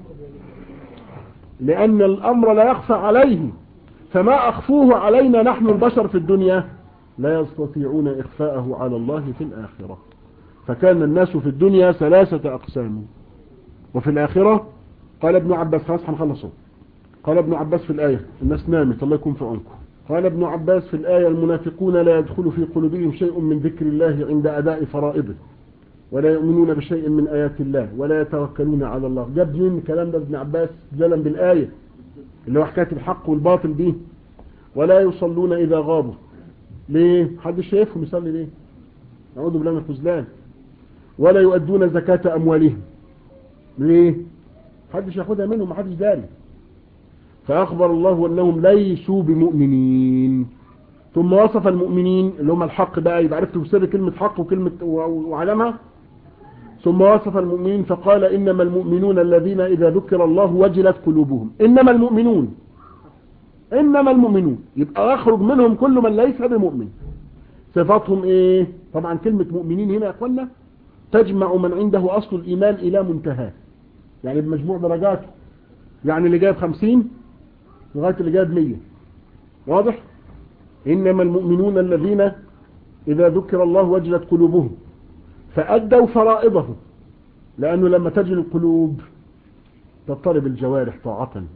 لأن الأمر لا يخفى عليه فما أخفوه علينا نحن البشر في الدنيا لا يستطيعون إخفاءه على الله في الآخرة فكان الناس في الدنيا ثلاثة أقسام وفي الآخرة قال ابن عباس خلاص هنخلصه قال ابن عباس في الآية الناس نامت الله يكون في عونكم قال ابن عباس في الآية المنافقون لا يدخل في قلوبهم شيء من ذكر الله عند أداء فرائضه ولا يؤمنون بشيء من آيات الله ولا يتوكلون على الله جاب من الكلام ده ابن عباس جلا بالآية اللي هو حكاية الحق والباطل دي ولا يصلون إذا غابوا ليه حد شايفهم يصلي ليه نعوذ بالله من الخذلان ولا يؤدون زكاة أموالهم ليه حدش ياخدها منهم ما حدش داري فأخبر الله أنهم ليسوا بمؤمنين ثم وصف المؤمنين اللي هم الحق بقى يبقى عرفتوا بسر كلمة حق وكلمة وعلمها ثم وصف المؤمنين فقال إنما المؤمنون الذين إذا ذكر الله وجلت قلوبهم إنما المؤمنون إنما المؤمنون يبقى يخرج منهم كل من ليس بمؤمن صفاتهم إيه طبعا كلمة مؤمنين هنا يا أخوانا تجمع من عنده أصل الإيمان إلى منتهى يعني بمجموع درجاته يعني اللي جايب خمسين لغاية اللي جايب مية واضح إنما المؤمنون الذين إذا ذكر الله وجلت قلوبهم فأدوا فرائضه لأنه لما تجل القلوب تضطرب الجوارح طاعة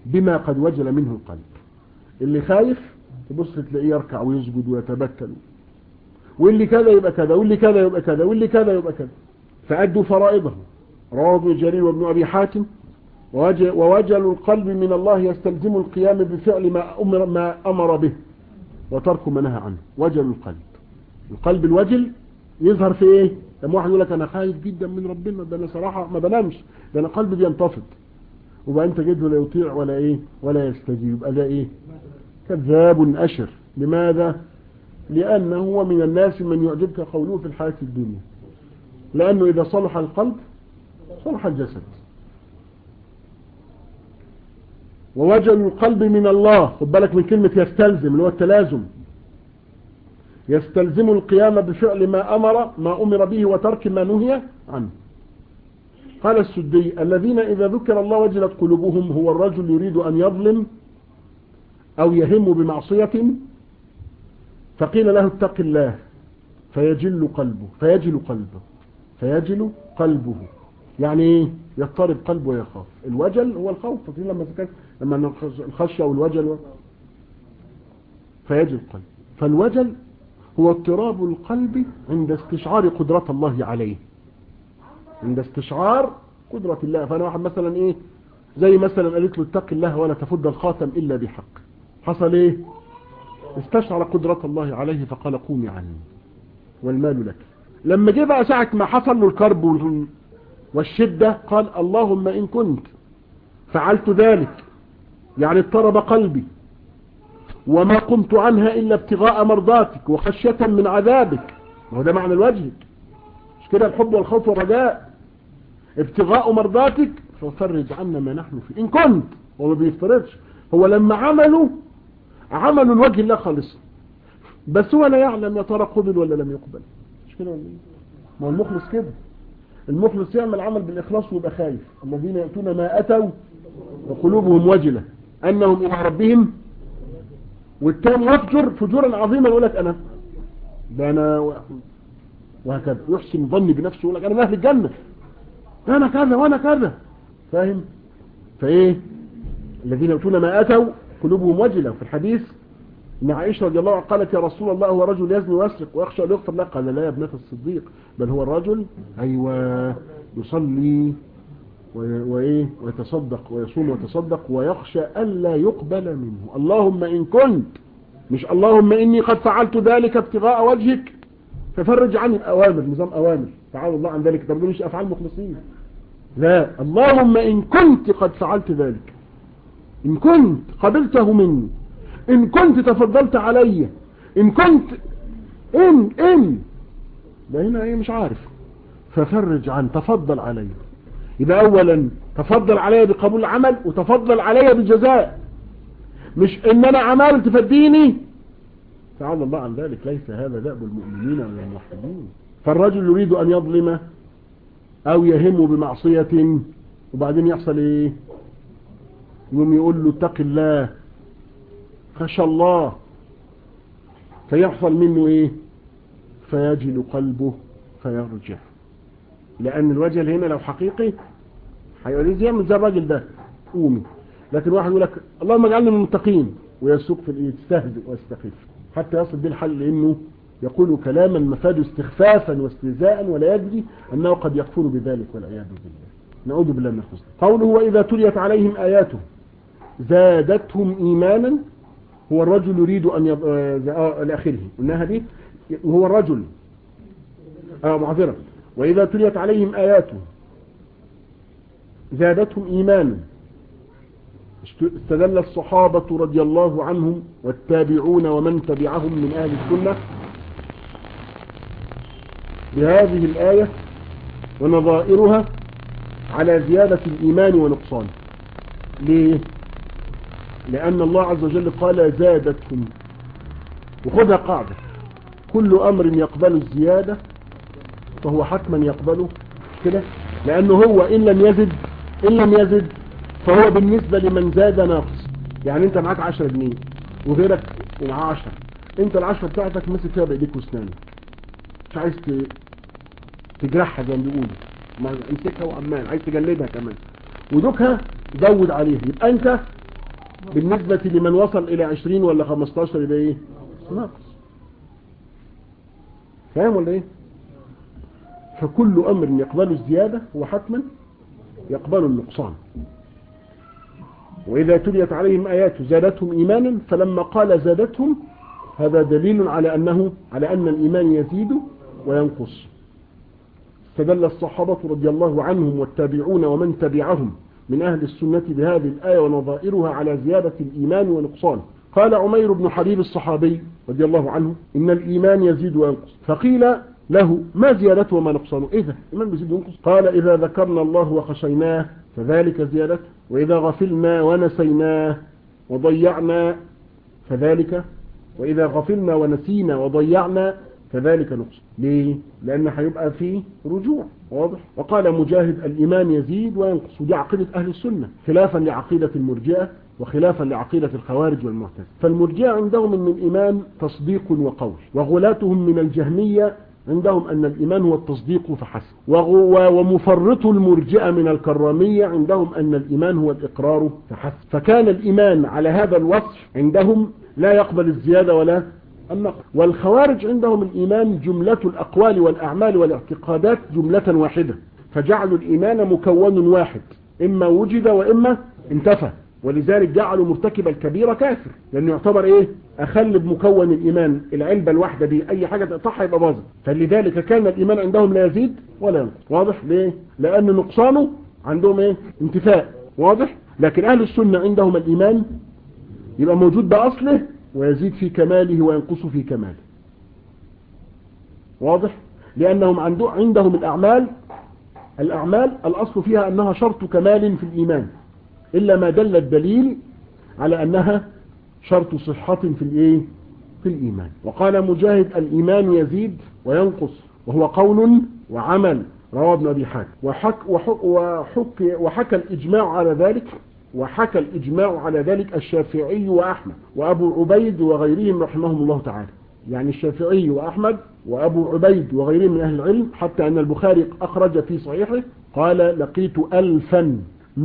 بما قد وجل منه القلب اللي خايف تبص تلاقيه يركع ويسجد ويتبتل واللي كذا يبقى كذا واللي كذا يبقى كذا واللي كذا يبقى كذا فأدوا فرائضه رواه ابن جرير وابن أبي حاتم ووجل القلب من الله يستلزم القيام بفعل ما أمر, ما أمر به وترك ما نهى عنه وجل القلب القلب الوجل يظهر في ايه لما واحد يقول لك انا خايف جدا من ربنا ده انا صراحة ما بنامش ده انا قلبي بينتفض وبقى انت جده لا يطيع ولا ايه ولا يستجيب يبقى ده ايه كذاب أشر لماذا لأنه هو من الناس من يعجبك قوله في الحياة الدنيا لأنه إذا صلح القلب صلح الجسد ووجل القلب من الله خد بالك من كلمة يستلزم اللي هو التلازم يستلزم القيام بفعل ما أمر ما أمر به وترك ما نهي عنه قال السدي الذين إذا ذكر الله وجلت قلوبهم هو الرجل يريد أن يظلم أو يهم بمعصية فقيل له اتق الله فيجل قلبه فيجل قلبه فيجل قلبه يعني ايه يضطرب قلبه ويخاف الوجل هو الخوف فاكرين لما ذكرت لما الخشيه والوجل فيجل قلب فالوجل هو اضطراب القلب عند استشعار قدرة الله عليه عند استشعار قدرة الله فانا واحد مثلا ايه زي مثلا قالت له اتق الله ولا تفد الخاتم الا بحق حصل ايه استشعر قدرة الله عليه فقال قومي عني والمال لك لما جه بقى ساعة ما حصل له الكرب والشدة قال اللهم إن كنت فعلت ذلك يعني اضطرب قلبي وما قمت عنها إلا ابتغاء مرضاتك وخشية من عذابك وهو ده معنى الوجه مش كده الحب والخوف والرجاء ابتغاء مرضاتك ففرج عنا ما نحن فيه إن كنت هو ما بيفترضش هو لما عملوا عملوا الوجه الله خالصا بس هو لا يعلم يا ترى قبل ولا لم يقبل مش كده ولا ايه ما هو المخلص كده المخلص يعمل عمل بالإخلاص ويبقى خايف الذين يأتون ما أتوا وقلوبهم وجلة أنهم إلى ربهم والتاني يفجر فجورا عظيما يقول لك أنا ده أنا وهكذا يحسن ظني بنفسه يقول لك أنا من أهل الجنة أنا كذا وأنا كذا فاهم فإيه الذين يأتون ما أتوا قلوبهم وجلة في الحديث ان عائشة رضي الله عنها قالت يا رسول الله هو رجل يزني ويسرق ويخشى أن يغفر له قال لا يا ابنة الصديق بل هو الرجل أيوة يصلي وإيه ويتصدق ويصوم ويتصدق ويخشى ألا يقبل منه اللهم إن كنت مش اللهم إني قد فعلت ذلك ابتغاء وجهك ففرج عن الأوامر نظام أوامر تعالى الله عن ذلك طب مش أفعال مخلصين لا اللهم إن كنت قد فعلت ذلك إن كنت قبلته مني إن كنت تفضلت علي إن كنت إن إن ده هنا إيه مش عارف ففرج عن تفضل علي يبقى أولا تفضل علي بقبول العمل وتفضل علي بالجزاء مش إن أنا عملت فديني تعالى الله عن ذلك ليس هذا دأب المؤمنين ولا الموحدين فالرجل يريد أن يظلم أو يهم بمعصية وبعدين يحصل إيه يوم يقول له اتق الله خشى الله فيحصل منه ايه فيجل قلبه فيرجع لان الوجل هنا لو حقيقي هيقول لي يعمل زي الراجل ده قومي لكن واحد يقول لك اللهم اجعلنا من المتقين ويسوق في الايه يستهزئ ويستخف حتى يصل به الحل لانه يقول كلاما مفاد استخفافا واستهزاء ولا يدري انه قد يكفر بذلك والعياذ بالله نعوذ بالله من الحسن قوله واذا تليت عليهم اياته زادتهم ايمانا هو الرجل يريد أن يض... آه لآخره قلناها دي هو الرجل آه معذرة وإذا تليت عليهم آياته زادتهم إيمانا استدل الصحابة رضي الله عنهم والتابعون ومن تبعهم من أهل السنة بهذه الآية ونظائرها على زيادة الإيمان ونقصانه ليه لأن الله عز وجل قال زادتهم وخذها قاعدة كل أمر يقبل الزيادة فهو حتما يقبله كده لأنه هو إن لم يزد إن لم يزد فهو بالنسبة لمن زاد ناقص يعني أنت معاك 10 جنيه وغيرك معاه 10 أنت العشرة بتاعتك مسك فيها بإيديك واسنانك مش عايز تجرحها زي ما بيقولوا امسكها وعمال عايز تجلدها كمان ودوكها زود عليها يبقى أنت بالنسبة لمن وصل إلى 20 ولا 15 يبقى إيه ناقص فاهم ولا إيه فكل أمر يقبل الزيادة هو حتما يقبل النقصان وإذا تليت عليهم آيات زادتهم إيمانا فلما قال زادتهم هذا دليل على أنه على أن الإيمان يزيد وينقص استدل الصحابة رضي الله عنهم والتابعون ومن تبعهم من أهل السنة بهذه الآية ونظائرها على زيادة الإيمان ونقصان قال عمير بن حبيب الصحابي رضي الله عنه إن الإيمان يزيد وينقص فقيل له ما زيادته وما نقصانه إيه ده الإيمان بيزيد وينقص قال إذا ذكرنا الله وخشيناه فذلك زيادته وإذا غفلنا ونسيناه وضيعنا فذلك وإذا غفلنا ونسينا وضيعنا فذلك نقص ليه؟ لأن هيبقى فيه رجوع واضح وقال مجاهد الإيمان يزيد وينقص ودي عقيدة أهل السنة خلافا لعقيدة المرجئة وخلافا لعقيدة الخوارج والمعتزلة فالمرجئة عندهم أن الإيمان تصديق وقول وغلاتهم من الجهمية عندهم أن الإيمان هو التصديق فحسب ومفرط المرجئة من الكرامية عندهم أن الإيمان هو الإقرار فحسب فكان الإيمان على هذا الوصف عندهم لا يقبل الزيادة ولا النقص والخوارج عندهم الإيمان جملة الأقوال والأعمال والاعتقادات جملة واحدة فجعلوا الإيمان مكون واحد إما وجد وإما انتفى ولذلك جعلوا مرتكب الكبيرة كافر لأنه يعتبر إيه أخل بمكون الإيمان العلبة الواحدة دي أي حاجة تقطعها يبقى باظت فلذلك كان الإيمان عندهم لا يزيد ولا ينقص واضح ليه لأن نقصانه عندهم إيه انتفاء واضح لكن أهل السنة عندهم الإيمان يبقى موجود بأصله ويزيد في كماله وينقص في كماله واضح لأنهم عندهم الأعمال الأعمال الأصل فيها أنها شرط كمال في الإيمان إلا ما دل الدليل على أنها شرط صحة في الإيه في الإيمان وقال مجاهد الإيمان يزيد وينقص وهو قول وعمل رواه ابن أبي حاتم وحك وحك وحك وحكى الإجماع على ذلك وحكى الإجماع على ذلك الشافعي وأحمد وأبو عبيد وغيرهم رحمهم الله تعالى يعني الشافعي وأحمد وأبو عبيد وغيرهم من أهل العلم حتى أن البخاري أخرج في صحيحه قال لقيت ألفا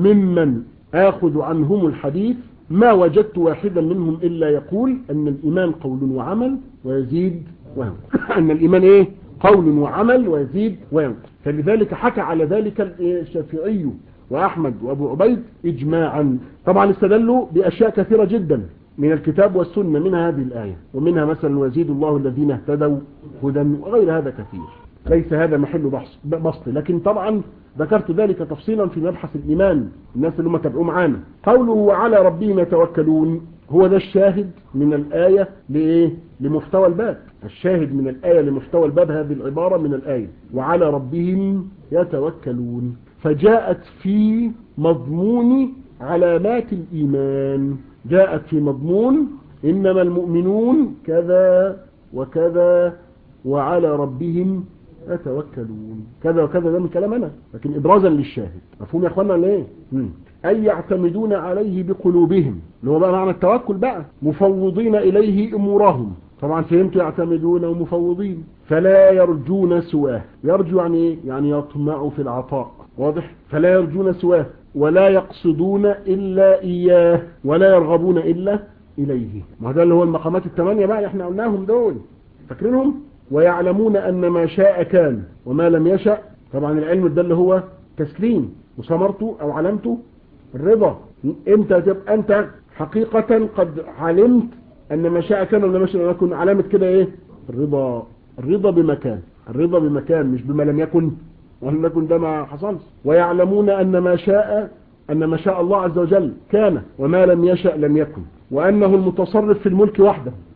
ممن آخذ عنهم الحديث ما وجدت واحدا منهم إلا يقول أن الإيمان قول وعمل ويزيد وينقص أن الإيمان إيه قول وعمل ويزيد وينقص فلذلك حكى على ذلك الشافعي وأحمد وأبو عبيد إجماعا طبعا استدلوا بأشياء كثيرة جدا من الكتاب والسنة منها هذه الآية ومنها مثلا ويزيد الله الذين اهتدوا هدى وغير هذا كثير ليس هذا محل بحث بسط لكن طبعا ذكرت ذلك تفصيلا في مبحث الإيمان الناس اللي هم تابعوا معانا قوله وعلى ربهم يتوكلون هو ده الشاهد من الآية لإيه؟ لمحتوى الباب الشاهد من الآية لمحتوى الباب هذه العبارة من الآية وعلى ربهم يتوكلون فجاءت في مضمون علامات الإيمان جاءت في مضمون إنما المؤمنون كذا وكذا وعلى ربهم يتوكلون كذا وكذا ده من كلام أنا لكن إبرازا للشاهد مفهوم يا أخوانا ليه أي يعتمدون عليه بقلوبهم اللي هو بقى معنى التوكل بقى مفوضين إليه أمورهم طبعا فهمتوا يعتمدون ومفوضين فلا يرجون سواه يرجو يعني ايه يعني يطمع في العطاء واضح فلا يرجون سواه ولا يقصدون إلا إياه ولا يرغبون إلا إليه ما ده اللي هو المقامات الثمانية بقى احنا قلناهم دول فاكرينهم ويعلمون أن ما شاء كان وما لم يشأ طبعا العلم ده اللي هو تسليم وثمرته أو علامته الرضا امتى تبقى أنت حقيقة قد علمت أن ما شاء كان ولا ما شاء يكون علامة كده إيه الرضا الرضا بمكان الرضا بمكان مش بما لم يكن ولم يكن ده ما حصلش ويعلمون أن ما شاء أن ما شاء الله عز وجل كان وما لم يشأ لم يكن وأنه المتصرف في الملك وحده